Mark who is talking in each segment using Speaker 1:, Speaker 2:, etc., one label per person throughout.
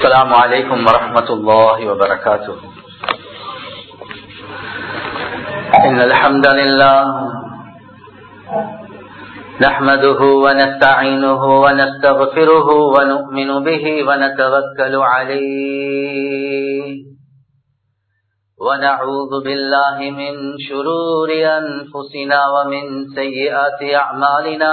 Speaker 1: السلام عليكم ورحمة الله وبركاته إن الحمد لله نحمده ونستعينه ونستغفره ونؤمن به ونتوكل عليه ونعوذ بالله من شرور أنفسنا ومن سيئات أعمالنا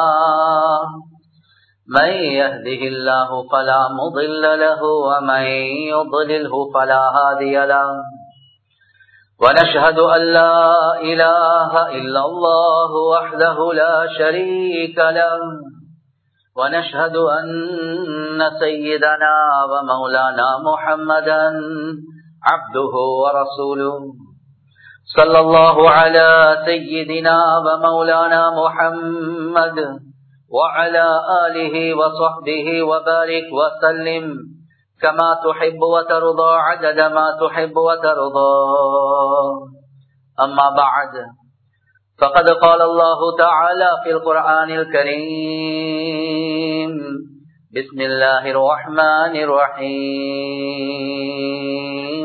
Speaker 1: من يهده الله فلا مضل له ومن يضلله فلا هادي له ونشهد أن لا إله إلا الله وحده لا شريك له ونشهد أن سيدنا ومولانا محمدا عبده ورسوله صلى الله على سيدنا ومولانا محمد وعلى آله وصحبه وبارك وسلم كما تحب وترضى عدد ما تحب وترضى أما بعد فقد قال الله تعالى في القرآن الكريم بسم الله الرحمن الرحيم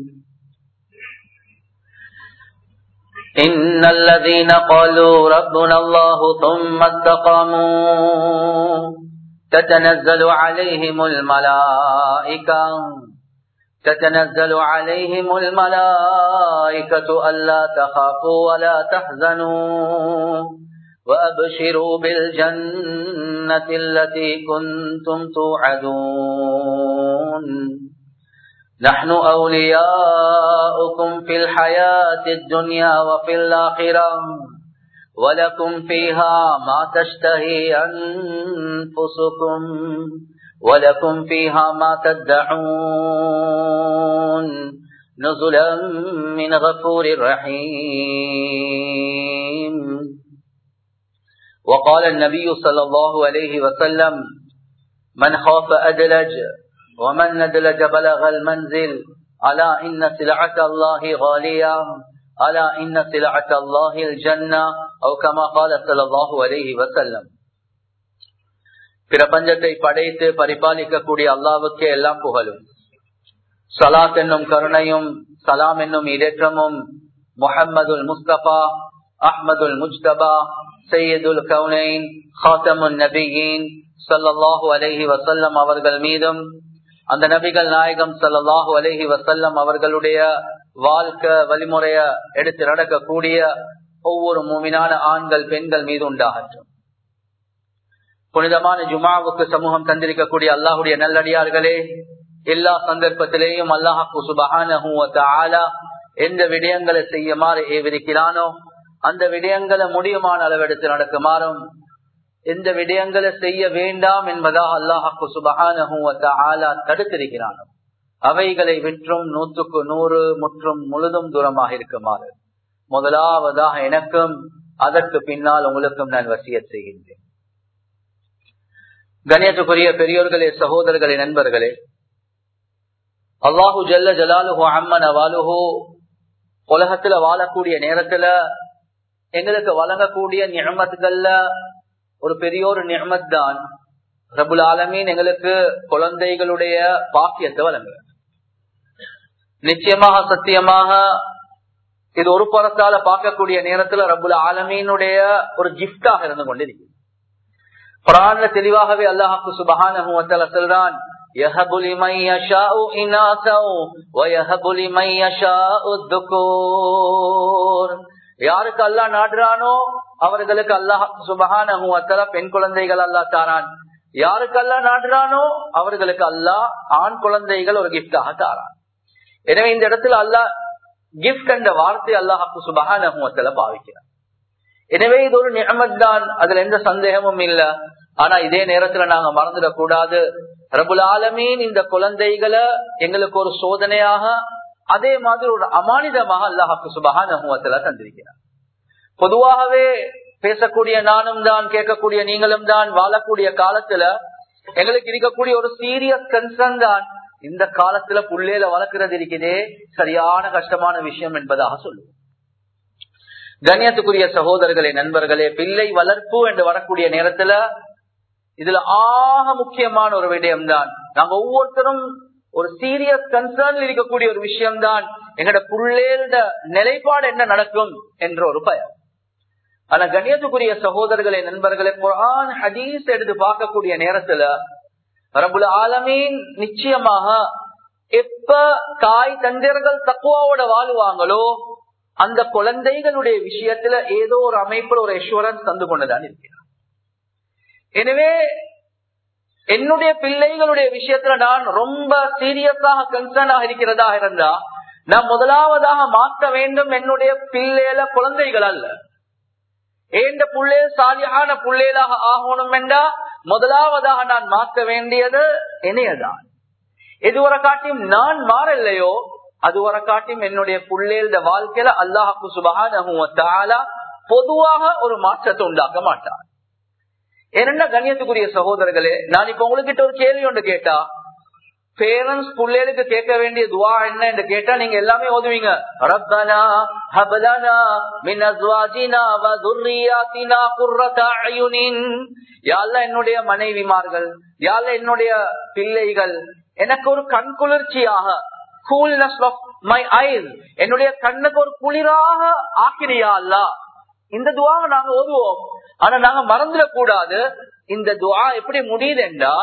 Speaker 1: إن الذين قالوا ربنا الله ثم استقاموا تتنزل عليهم الملائكة تتنزل عليهم الملائكة ألا تخافوا ولا تحزنوا وأبشروا بالجنة التي كنتم توعدون نحن أولياؤكم في الحياة الدنيا وفي الآخرة ولكم فيها ما تشتهي أنفسكم ولكم فيها ما تدعون نزلا من غفور رحيم وقال النبي صلى الله عليه وسلم من خاف أدلج ومن ندلج بلغ المنزل ألا إن سلعة الله غالية ألا إن سلعة الله الجنة أو كما قال صلى الله عليه وسلم பிரபஞ்சத்தை படைத்து பரிபாலிக்கக்கூடிய அல்லாவுக்கே எல்லாம் புகழும் சலாத் என்னும் கருணையும் சலாம் என்னும் இடேற்றமும் முஹம்மதுல் முஸ்தபா அஹ்மதுல் முஜ்தபா சையதுல் கவுனைன் ஹாத்தமுன் நபியின் சல்லாஹூ அலஹி வசல்லம் அவர்கள் மீதும் அந்த நபிகள் நாயகம் சல்லாஹூ அலஹி வசல்லம் அவர்களுடைய வாழ்க்கை வழிமுறைய எடுத்து நடக்கக்கூடிய ஒவ்வொரு மூமினான ஆண்கள் பெண்கள் மீது உண்டாகட்டும் புனிதமான ஜுமாவுக்கு சமூகம் தந்திருக்கக்கூடிய அல்லாஹுடைய நல்லடியார்களே எல்லா சந்தர்ப்பத்திலேயும் அல்லாஹு சுபஹான எந்த விடயங்களை செய்யுமாறு ஏவிருக்கிறானோ அந்த விடயங்களை முடியுமான அளவெடுத்து நடக்குமாறும் எந்த விடயங்களை செய்ய வேண்டாம் என்பதாக அல்லாஹு சுபஹான தடுத்திருக்கிறானோ அவைகளை விற்றும் நூற்றுக்கு நூறு முற்றும் முழுதும் தூரமாக இருக்குமாறு முதலாவதாக எனக்கும் அதற்கு பின்னால் உங்களுக்கும் நான் வசிய செய்கின்றேன் கணியத்துக்குரிய பெரியோர்களே சகோதரர்களே நண்பர்களே அல்லாஹு ஜல்ல ஜலாலுஹோ அம்மன வாலுஹோ உலகத்துல வாழக்கூடிய நேரத்துல எங்களுக்கு வழங்கக்கூடிய நியமத்துகள்ல ஒரு பெரிய ஒரு நியமத் தான் ரபுல் ஆலமீன் எங்களுக்கு குழந்தைகளுடைய பாக்கியத்தை வழங்க நிச்சயமாக சத்தியமாக இது ஒரு புறத்தால பார்க்கக்கூடிய நேரத்துல ரபுல் ஆலமீனுடைய ஒரு கிஃப்டாக இருந்து கொண்டிருக்கு குரான்ல தெளிவாகவே அல்லாஹாக்கு சுபஹான சொல்றான் யாருக்கு அல்லா நாடுறானோ அவர்களுக்கு அல்லாஹ் சுபஹான பெண் குழந்தைகள் அல்லா தாரான் யாருக்கு அல்லா நாடுறானோ அவர்களுக்கு அல்லாஹ் ஆண் குழந்தைகள் ஒரு கிஃப்டாக தாரான் எனவே இந்த இடத்துல அல்லாஹ் கிஃப்ட் என்ற வார்த்தை அல்லாஹாக்கு சுபஹான பாவிக்கிறார் எனவே இது ஒரு நியமத் தான் அதுல எந்த சந்தேகமும் இல்ல ஆனா இதே நேரத்துல நாங்க மறந்துடக் கூடாது ரபுல் ஆலமீன் இந்த குழந்தைகளை எங்களுக்கு ஒரு சோதனையாக அதே மாதிரி ஒரு அமானிதமாக அல்லாஹாக்கு சுபகான தந்திருக்கிறார் பொதுவாகவே பேசக்கூடிய நானும் தான் கேட்கக்கூடிய நீங்களும் தான் வாழக்கூடிய காலத்துல எங்களுக்கு இருக்கக்கூடிய ஒரு சீரியஸ் கன்சர்ன் தான் இந்த காலத்துல புள்ளேல வளர்க்கிறது இருக்குதே சரியான கஷ்டமான விஷயம் என்பதாக சொல்லுவோம் கண்ணியத்துக்குரிய சகோதரர்களே நண்பர்களே பிள்ளை வளர்ப்பு என்று வரக்கூடிய நேரத்துல இதுல ஆக முக்கியமான ஒரு விடயம் தான் நாங்க ஒவ்வொருத்தரும் ஒரு சீரியஸ் கன்சர்ன் இருக்கக்கூடிய ஒரு விஷயம்தான் எங்கட புள்ளேட நிலைப்பாடு என்ன நடக்கும் என்ற ஒரு பயம் ஆனா கண்ணியத்துக்குரிய சகோதரர்களே நண்பர்களே குரான் ஹதீஸ் எடுத்து பார்க்கக்கூடிய நேரத்துல ரபுல் ஆலமீன் நிச்சயமாக எப்ப தாய் தந்தையர்கள் தக்குவாவோட வாழுவாங்களோ அந்த குழந்தைகளுடைய விஷயத்துல ஏதோ ஒரு அமைப்புல ஒரு எஷூரன்ஸ் தந்து கொண்டுதான் இருக்கிறார் எனவே என்னுடைய பிள்ளைகளுடைய விஷயத்துல நான் ரொம்ப சீரியஸாக கன்சர்னாக இருக்கிறதா இருந்தா நான் முதலாவதாக மாற்ற வேண்டும் என்னுடைய பிள்ளைகள குழந்தைகள் அல்ல ஏண்ட புள்ளே சாலியான புள்ளேலாக ஆகணும் என்றா முதலாவதாக நான் மாற்ற வேண்டியது இணையதான் எதுவரை காட்டியும் நான் மாறலையோ அதுவரை காட்டியும் என்னுடைய புள்ளேந்த வாழ்க்கையில அல்லாஹு சுபகான பொதுவாக ஒரு மாற்றத்தை உண்டாக்க மாட்டார் என்ன கண்ணியத்துக்குரிய சகோதரர்களே நான் இப்ப உங்ககிட்ட ஒரு கேள்வி ஒன்று கேட்டா பேரண்ட்ஸ் பிள்ளைகளுக்கு கேட்க வேண்டிய துவா என்ன என்று கேட்டா நீங்க எல்லாமே ஓதுவீங்க ரப்பனா ஹபலனா மின் அஸ்வாஜினா வ துர்ரியாத்தினா குர்ரத அயுனின் யாழ்ல என்னுடைய மனைவிமார்கள் யாழ்ல என்னுடைய பிள்ளைகள் எனக்கு ஒரு கண் குளிர்ச்சியாக கூல்னஸ் ஆஃப் மை ஐஸ் என்னுடைய கண்ணுக்கு ஒரு குளிராக ஆக்கிரியா அல்ல இந்த துவாவை நாங்க ஓதுவோம் ஆனா நாங்க மறந்துடக் கூடாது இந்த துவா எப்படி முடியுதுண்டா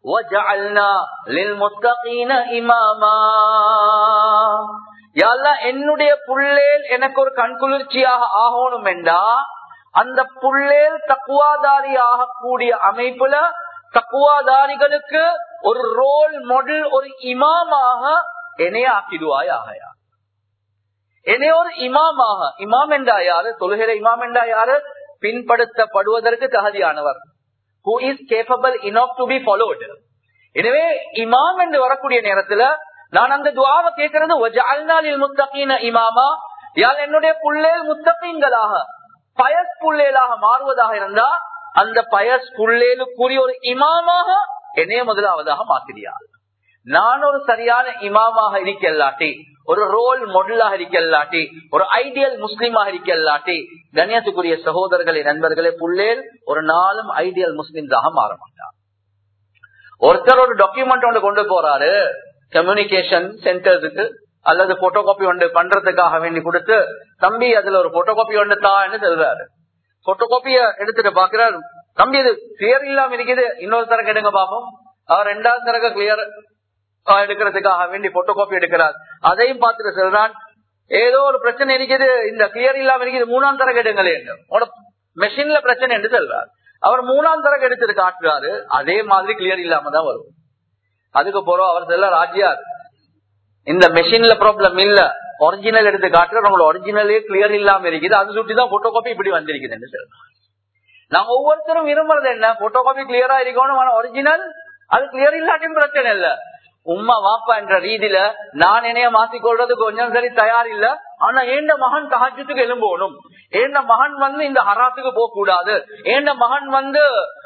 Speaker 1: என்னுடைய புள்ளேல் எனக்கு ஒரு கண்குளிர்ச்சியாக ஆகணும் என்றா அந்த புள்ளேல் தக்குவாதாரி ஆகக்கூடிய அமைப்புல தக்குவாதாரிகளுக்கு ஒரு ரோல் மாடல் ஒரு இமாமாக என்னைய ஆக்கிடுவாய் ஆகையா என்னைய ஒரு இமாமாக இமாம் என்றா யாரு தொழுகிற இமாம் என்றா யாரு பின்படுத்தப்படுவதற்கு தகுதியானவர் who is capable enough to be followed எனவே இமாம் என்று வரக்கூடிய நேரத்துல நான் அந்த துவாவை கேட்கறது முத்தகீன இமாமா யார் என்னுடைய புள்ளேல் முத்தகீன்களாக பயஸ் புள்ளேலாக மாறுவதாக இருந்தா அந்த பயஸ் புள்ளேலுக்குரிய ஒரு இமாமாக என்னைய முதலாவதாக மாத்திரியார் நான் ஒரு சரியான இமாமாக இருக்கல்லாட்டி ஒரு ரோல் மாடலாக இருக்கல்லாட்டி ஒரு ஐடியல் முஸ்லீமாக இருக்கல்லாட்டி கண்ணியத்துக்குரிய சகோதரர்களே நண்பர்களே புள்ளேல் ஒரு நாளும் ஐடியல் முஸ்லிம்ஸாக மாற மாட்டார் ஒருத்தர் ஒரு டாக்குமெண்ட் ஒன்று கொண்டு போறாரு கம்யூனிகேஷன் சென்டர்ஸுக்கு அல்லது போட்டோ காப்பி ஒன்று பண்றதுக்காக வேண்டி கொடுத்து தம்பி அதுல ஒரு போட்டோ காப்பி ஒன்று தான்னு சொல்றாரு போட்டோ காப்பிய எடுத்துட்டு பாக்குறாரு தம்பி இது கிளியர் இல்லாம இருக்குது இன்னொரு தரக்கு எடுங்க பாப்போம் அவர் ரெண்டாவது தரக்க கிளியர் எடுக்கிறதுக்காக வேண்டி போட்டோ காப்பி எடுக்கிறார் அதையும் பார்த்துட்டு சொல்றான் ஏதோ ஒரு பிரச்சனை இருக்குது இந்த கிளியர் இல்லாம இருக்குது மூணாம் தரக்கு எடுங்களே மெஷின்ல பிரச்சனை என்று சொல்றார் அவர் மூணாம் தரக்கு எடுத்துட்டு காட்டுறாரு அதே மாதிரி கிளியர் இல்லாம தான் வரும் அதுக்கு போறோம் அவர் சொல்ல ராஜ்யார் இந்த மெஷின்ல ப்ராப்ளம் இல்ல ஒரிஜினல் எடுத்து காட்டுற நம்மளோட ஒரிஜினலே கிளியர் இல்லாம இருக்குது அது சுட்டி தான் போட்டோ காப்பி இப்படி வந்திருக்குதுன்னு சொல்றோம் நாங்க ஒவ்வொருத்தரும் விரும்புறது என்ன போட்டோ காப்பி கிளியரா இருக்கணும் ஆனா ஒரிஜினல் அது கிளியர் இல்லாட்டியும் பிரச்சனை இல்ல உம்மா வாப்பா என்ற ரீதியில நான் என்னைய மாத்திக்கொள்றது கொஞ்சம் சரி தயார் இல்ல ஆனா ஏண்ட மகன் தகஜத்துக்கு எழும்பணும் ஏண்ட மகன் வந்து இந்த ஹராத்துக்கு போக கூடாது ஏண்ட மகன் வந்து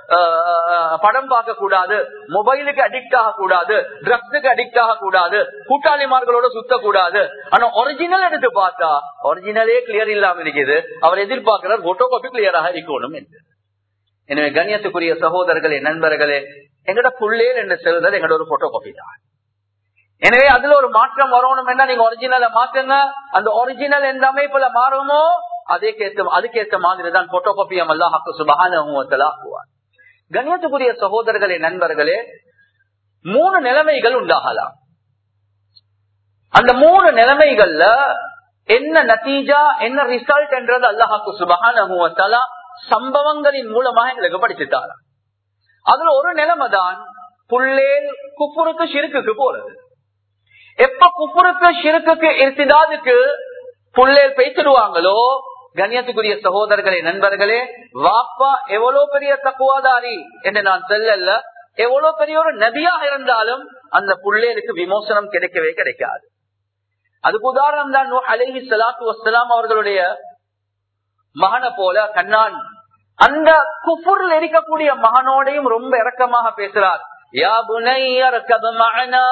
Speaker 1: படம் பார்க்க கூடாது மொபைலுக்கு அடிக்ட் ஆக கூடாது ட்ரக்ஸுக்கு அடிக்ட் ஆக கூடாது கூட்டாளிமார்களோட சுத்த கூடாது ஆனா ஒரிஜினல் எடுத்து பார்த்தா ஒரிஜினலே கிளியர் இல்லாம இருக்குது அவர் எதிர்பார்க்கிறார் போட்டோ காப்பி கிளியராக இருக்கணும் என்று எனவே கண்ணியத்துக்குரிய சகோதரர்களே நண்பர்களே எங்கட புள்ளேல் என்று சொல்றது எங்கட ஒரு போட்டோ காப்பி தான் எனவே அதுல ஒரு மாற்றம் வரணும் என்ன நீங்க ஒரிஜினலை மாற்றுங்க அந்த ஒரிஜினல் எந்த அமைப்புல மாறுமோ அதேக்கேத்த அதுக்கேற்ற மாதிரி தான் போட்டோ காப்பியம் எல்லாம் சுபகானுவார் கண்ணியத்துக்குரிய சகோதரர்களே நண்பர்களே மூணு நிலைமைகள் உண்டாகலாம் அந்த மூணு நிலைமைகள்ல என்ன நத்தீஜா என்ன ரிசல்ட் என்றது அல்லாஹாக்கு சுபகான சம்பவங்களின் மூலமாக எங்களுக்கு படிச்சுட்டாரா அதுல ஒரு நிலைமை தான் புள்ளேல் குப்புருக்கு சிறுக்குக்கு போறது எப்ப குப்புருக்கு சிறுக்குக்கு இருத்திதாதுக்கு புள்ளேல் பேசிடுவாங்களோ கண்ணியத்துக்குரிய சகோதரர்களே நண்பர்களே வாப்பா எவ்வளவு பெரிய தக்குவாதாரி என்று நான் சொல்லல எவ்வளவு பெரிய ஒரு நபியாக இருந்தாலும் அந்த புள்ளேலுக்கு விமோசனம் கிடைக்கவே கிடைக்காது அதுக்கு உதாரணம் தான் அலஹி சலாத்து வசலாம் அவர்களுடைய மகனை போல கண்ணான் அந்த குஃபுரில் இருக்கக்கூடிய மகனோடையும் ரொம்ப இறக்கமாக பேசுறார் யா புனையர் கதமானா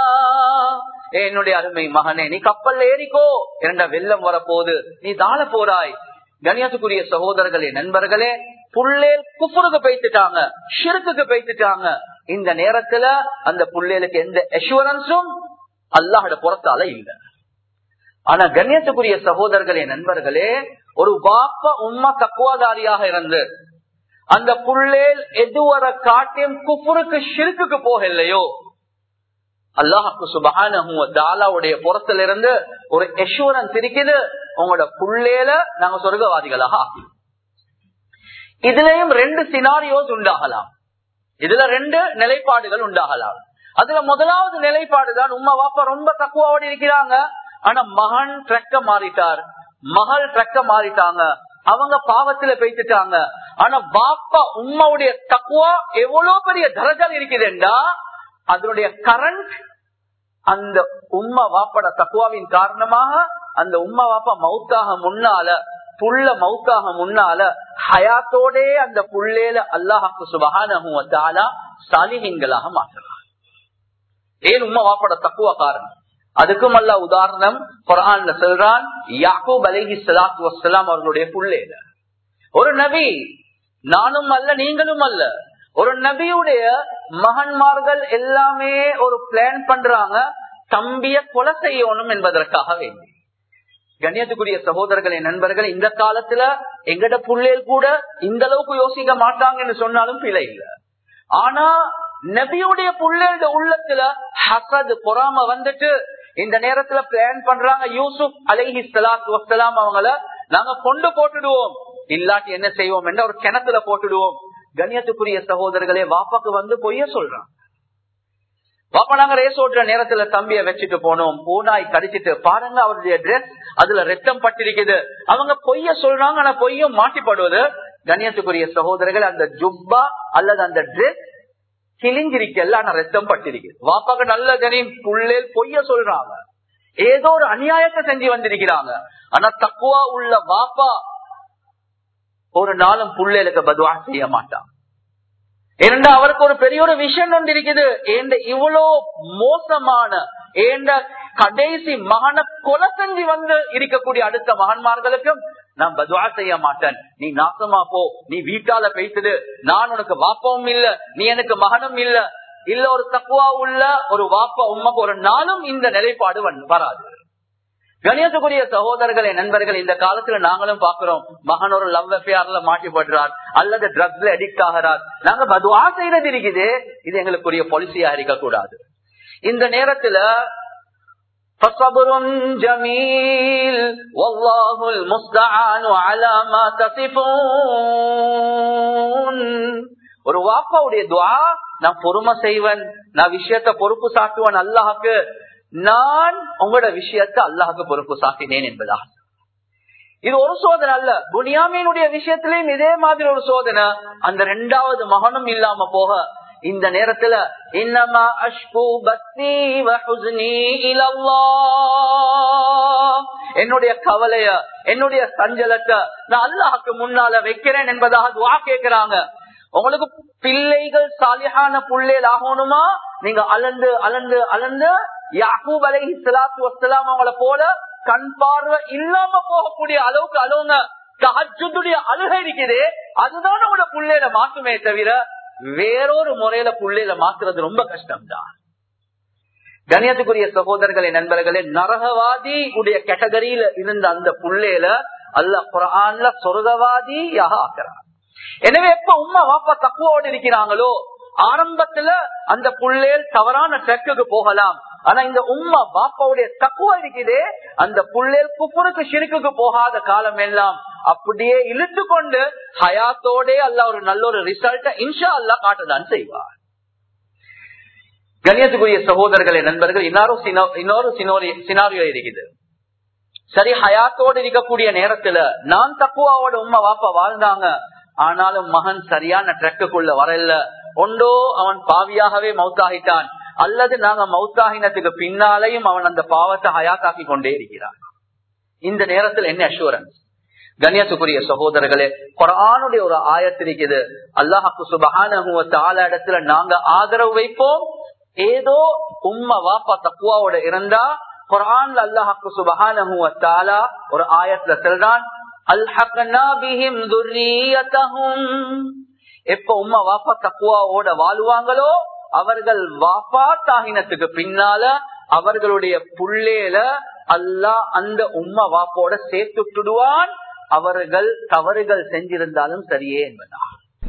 Speaker 1: என்னுடைய அருமை மகனே நீ கப்பல் ஏறிக்கோ இரண்ட வெள்ளம் வரப்போது நீ தாழ போறாய் கணியத்துக்குரிய சகோதரர்களே நண்பர்களே புள்ளேல் குப்புருக்கு பேசிட்டாங்க ஷிருக்குக்கு பேசிட்டாங்க இந்த நேரத்துல அந்த பிள்ளைகளுக்கு எந்த அஷூரன்ஸும் அல்லாஹோட புறத்தால இல்ல ஆனா கண்ணியத்துக்குரிய சகோதரர்களே நண்பர்களே ஒரு வாப்ப உம்மா தக்குவாதாரியாக இருந்து அந்த புள்ளேல் எதுவர காட்டியும் குப்புருக்கு ஷிருக்குக்கு போகலையோ அல்லாஹுக்கு சுபகானுடைய புறத்துல இருந்து ஒரு எஷூரன்ஸ் இருக்குது உங்களோட புள்ளேல நாங்க சொர்க்கவாதிகளாக ஆக்கி இதுலயும் ரெண்டு சினாரியோஸ் உண்டாகலாம் இதுல ரெண்டு நிலைப்பாடுகள் உண்டாகலாம் அதுல முதலாவது நிலைப்பாடு தான் உமா வாப்பா ரொம்ப தக்குவாவோடு இருக்கிறாங்க ஆனா மகன் ட்ரெக்க மாறிட்டார் மகள் ட்ரெக்க மாறிட்டாங்க அவங்க பாவத்துல பேசிட்டாங்க ஆனா பாப்பா உம்மாவுடைய தக்குவா எவ்வளவு பெரிய தரஜால் இருக்குதுண்டா அதனுடைய கரண்ட் அந்த உம்மா வாப்பட தக்குவாவின் காரணமாக அந்த உம்மா வாப்பா மவுத்தாக முன்னால புள்ள மவுத்தாக முன்னால ஹயாத்தோடே அந்த புள்ளேல அல்லாஹாக்கு சுபகான சாலிஹீன்களாக மாற்றலாம் ஏன் உம்மா வாப்பட தக்குவா காரணம் அதுக்கும் அல்ல உதாரணம் குரான்ல சொல்றான் யாக்கூப் அலஹி சலாத்து வசலாம் அவர்களுடைய புள்ளேல ஒரு நபி நானும் அல்ல நீங்களும் அல்ல ஒரு நபியுடைய மகன்மார்கள் எல்லாமே ஒரு பிளான் பண்றாங்க தம்பிய கொலை செய்யணும் என்பதற்காக வேண்டி கண்ணியத்துக்குரிய சகோதரர்களே நண்பர்கள் இந்த காலத்துல எங்கட புள்ளேல் கூட இந்த அளவுக்கு யோசிக்க மாட்டாங்கன்னு சொன்னாலும் பிழை இல்லை ஆனா நபியுடைய புள்ளேட உள்ளத்துல ஹசது பொறாம வந்துட்டு இந்த நேரத்துல பிளான் பண்றாங்க யூசுப் அலைஹி சலாத்து வசலாம் அவங்கள நாங்க கொண்டு போட்டுடுவோம் இல்லாட்டி என்ன செய்வோம் என்ற ஒரு கிணத்துல போட்டுடுவோம் கண்ணியத்துக்குரிய சகோதரர்களே வாப்பாக்கு வந்து பொய்ய சொல்றான் பாப்பா நாங்க ரேஸ் ஓட்டுற நேரத்துல தம்பிய வச்சுட்டு போனோம் பூனாய் கடிச்சிட்டு பாருங்க அவருடைய ட்ரெஸ் அதுல ரத்தம் பட்டிருக்குது அவங்க பொய்ய சொல்றாங்க ஆனா பொய்யும் மாட்டிப்படுவது கண்ணியத்துக்குரிய சகோதரர்கள் அந்த ஜுப்பா அல்லது அந்த ட்ரெஸ் கிழிஞ்சிருக்கல ஆனா ரத்தம் பட்டிருக்குது வாப்பாக்கு நல்ல கனியும் புள்ளேல் பொய்ய சொல்றாங்க ஏதோ ஒரு அநியாயத்தை செஞ்சு வந்திருக்கிறாங்க ஆனா தக்குவா உள்ள வாப்பா ஒரு நாளும் புள்ளேலுக்கு பதுவா செய்ய மாட்டான் ஏனென்றா அவருக்கு ஒரு பெரிய ஒரு விஷயம் ஒன்று இருக்குது ஏண்ட இவ்வளோ மோசமான ஏண்ட கடைசி மகனை கொலை செஞ்சு வந்து இருக்கக்கூடிய அடுத்த மகன்மார்களுக்கும் நான் பதுவா செய்ய மாட்டேன் நீ நாசமா போ நீ வீட்டால பேசுது நான் உனக்கு வாப்பாவும் இல்ல நீ எனக்கு மகனும் இல்ல இல்ல ஒரு தக்குவா உள்ள ஒரு வாப்பா உண்மைக்கு ஒரு நாளும் இந்த நிலைப்பாடு வராது கணியத்துக்குரிய சகோதரர்களே நண்பர்கள் இந்த காலத்துல நாங்களும் பாக்குறோம் மகன் ஒரு லவ் அஃபேர்ல மாட்டிப்படுறார் அல்லது ட்ரக்ஸ்ல அடிக்ட் ஆகிறார் நாங்க பதுவா செய்யறது இருக்குது இது எங்களுக்குரிய பாலிசியா இருக்க கூடாது இந்த நேரத்துல فصبر جميل والله المستعان على ما تصفون ஒரு வாப்பாவுடைய துவா நான் பொறுமை செய்வன் நான் விஷயத்த பொறுப்பு சாட்டுவன் அல்லாஹுக்கு நான் உங்களோட விஷயத்த அல்லாஹுக்கு பொறுப்பு சாட்டினேன் என்பதா இது ஒரு சோதனை அல்ல புனியாமியினுடைய விஷயத்திலையும் இதே மாதிரி ஒரு சோதனை அந்த ரெண்டாவது மகனும் இல்லாம போக இந்த நேரத்துல இன்னமா அஷ்பு பக்தி என்னுடைய கவலைய என்னுடைய சஞ்சலத்தை நான் அல்லாஹுக்கு முன்னால வைக்கிறேன் என்பதாக துவா கேட்கிறாங்க உங்களுக்கு பிள்ளைகள் சாலியான புள்ளேல் ஆகணுமா நீங்க அலந்து அலந்து அலந்து யாக்கூப் அலை சலாத்து வசலாம் அவங்கள போல கண் பார்வை இல்லாம போகக்கூடிய அளவுக்கு அழுவுங்க தஹஜுடைய அழுகை இருக்குது அதுதான் உங்களோட புள்ளையில மாற்றுமே தவிர வேறொரு முறையில புள்ளையில மாத்துறது ரொம்ப கஷ்டம் தான் கணியத்துக்குரிய சகோதரர்களே நண்பர்களே நரகவாதி உடைய கேட்டகரியில இருந்த அந்த புள்ளையில அல்ல குரான்ல சொர்க்கவாதியாக ஆக்குறான் எனவே எப்ப உமா வாப்பா தக்குவோடு இருக்கிறாங்களோ ஆரம்பத்துல அந்த புள்ளேல் தவறான ட்ரக்குக்கு போகலாம் ஆனா இந்த உம்மா பாப்பாவுடைய தக்குவா இருக்குதே அந்த புள்ளேல் குப்புருக்கு சிறுக்குக்கு போகாத காலம் எல்லாம் அப்படியே இழுத்து கொண்டு ஹயாத்தோட அல்ல ஒரு நல்ல ஒரு ரிசல்ட்ட இன்ஷா அல்லா காட்டதான் செய்வார் கணியத்துக்குரிய சகோதரர்களே நண்பர்கள் இன்னொரு இன்னொரு சினாரியோ இருக்குது சரி ஹயாத்தோடு இருக்கக்கூடிய நேரத்துல நான் தக்குவாவோட உம்மா வாப்பா வாழ்ந்தாங்க ஆனாலும் மகன் சரியான ட்ரக்குக்குள்ள வரல ஒன்றோ அவன் பாவியாகவே மௌத்தாகிட்டான் அல்லது நாங்க மௌத்தாகினத்துக்கு பின்னாலையும் அவன் அந்த பாவத்தை ஹயாத்தாக்கி கொண்டே இருக்கிறான் இந்த நேரத்தில் என்ன அஷூரன்ஸ் கண்ணியத்துக்குரிய சகோதரர்களே குரானுடைய ஒரு ஆயத்திருக்குது அல்லாஹாக்கு சுபகான இடத்துல நாங்க ஆதரவு வைப்போம் ஏதோ உம்மா வாப்பா தக்குவாவோட இருந்தா குரான்ல அல்லாஹாக்கு சுபகான ஒரு ஆயத்துல சொல்றான் எப்ப உமா வாப்பா தக்குவாவோட வாழுவாங்களோ அவர்கள் வாப்பாத்தாகினத்துக்கு பின்னால அவர்களுடைய புள்ளேல அல்லாஹ் அந்த உம்மா வாப்போட சேர்த்துட்டுடுவான் அவர்கள் தவறுகள் செஞ்சிருந்தாலும் சரியே என்பதா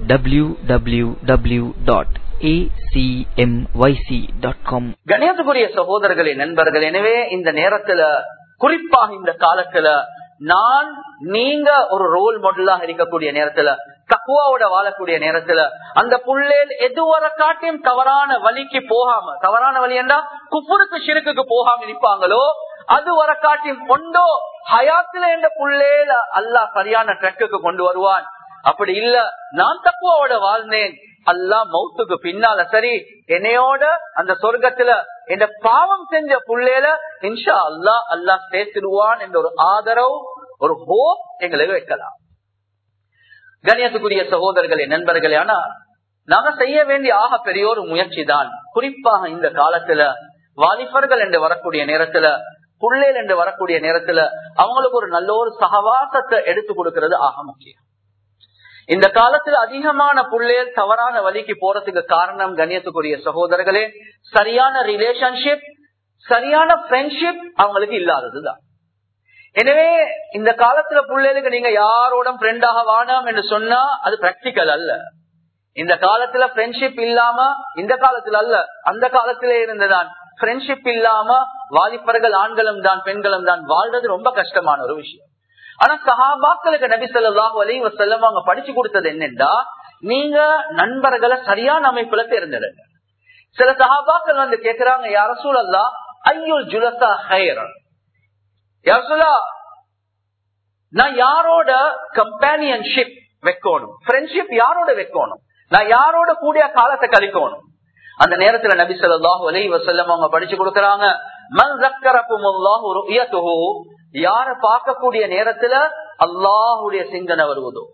Speaker 2: www.acmyc.com
Speaker 1: கணேசகுரிய சகோதரர்களே நண்பர்கள் எனவே இந்த நேரத்துல குறிப்பாக இந்த காலத்துல நான் நீங்க ஒரு ரோல் மாடலாக இருக்கக்கூடிய நேரத்துல தக்குவாவோட வாழக்கூடிய நேரத்துல அந்த புள்ளேல் எதுவரை காட்டியும் தவறான வழிக்கு போகாம தவறான வழி என்றா குப்புருக்கு சிறுக்குக்கு போகாம இருப்பாங்களோ அது வர காட்டியும் கொண்டோ ஹயாத்துல என்ற புள்ளேல அல்லாஹ் சரியான ட்ரக்குக்கு கொண்டு வருவான் அப்படி இல்ல நான் தக்குவாவோட வாழ்ந்தேன் அல்லாஹ் மௌத்துக்கு பின்னால சரி என்னையோட அந்த சொர்க்கத்துல என்ற பாவம் செஞ்ச புள்ளேல இன்ஷா அல்லா அல்லாஹ் சேர்த்துடுவான் என்ற ஒரு ஆதரவு ஒரு ஹோப் எங்களுக்கு வைக்கலாம் கணியத்துக்குரிய சகோதரர்களே நண்பர்களே ஆனா நாங்க செய்ய வேண்டிய ஆக பெரிய ஒரு முயற்சி தான் குறிப்பாக இந்த காலத்துல வாலிபர்கள் என்று வரக்கூடிய நேரத்துல புள்ளேல் என்று வரக்கூடிய நேரத்துல அவங்களுக்கு ஒரு நல்ல ஒரு சகவாசத்தை எடுத்து கொடுக்கிறது ஆக முக்கியம் இந்த காலத்துல அதிகமான புள்ளேல் தவறான வழிக்கு போறதுக்கு காரணம் கண்ணியத்துக்குரிய சகோதரர்களே சரியான ரிலேஷன்ஷிப் சரியான ஃப்ரெண்ட்ஷிப் அவங்களுக்கு இல்லாததுதான் எனவே இந்த காலத்துல பிள்ளைகளுக்கு நீங்க யாரோட ஃப்ரெண்டாக வானாம் என்று சொன்னா அது பிராக்டிக்கல் அல்ல இந்த காலத்துல ஃப்ரெண்ட்ஷிப் இல்லாம இந்த காலத்துல அல்ல அந்த காலத்திலே இருந்துதான் ஃப்ரெண்ட்ஷிப் இல்லாம வாலிபர்கள் ஆண்களும் தான் பெண்களும் தான் வாழ்றது ரொம்ப கஷ்டமான ஒரு விஷயம் ஆனா சஹாபாக்களுக்கு நபி சொல்லாஹ் அலி வசல்லம் அவங்க படிச்சு கொடுத்தது என்னென்றா நீங்க நண்பர்களை சரியான அமைப்புல தேர்ந்தெடுங்க சில சஹாபாக்கள் வந்து கேக்குறாங்க யார சூழல்லா ஐயுல் ஜுலசா ஹைர் யார் சொல்லா நான் யாரோட கம்பானியன்ஷிப் வைக்கணும் ஃப்ரெண்ட்ஷிப் யாரோட வைக்கணும் நான் யாரோட கூடிய காலத்தை கழிக்கணும் அந்த நேரத்துல நபி சொல்லாஹு அலி வசல்லம் அவங்க படிச்சு கொடுக்கறாங்க மன் ஜக்கரப்புமுல்லாஹு ருயத்துஹு யார பார்க்கக்கூடிய நேரத்துல அல்லாஹுடைய சிந்தனை வருவதோ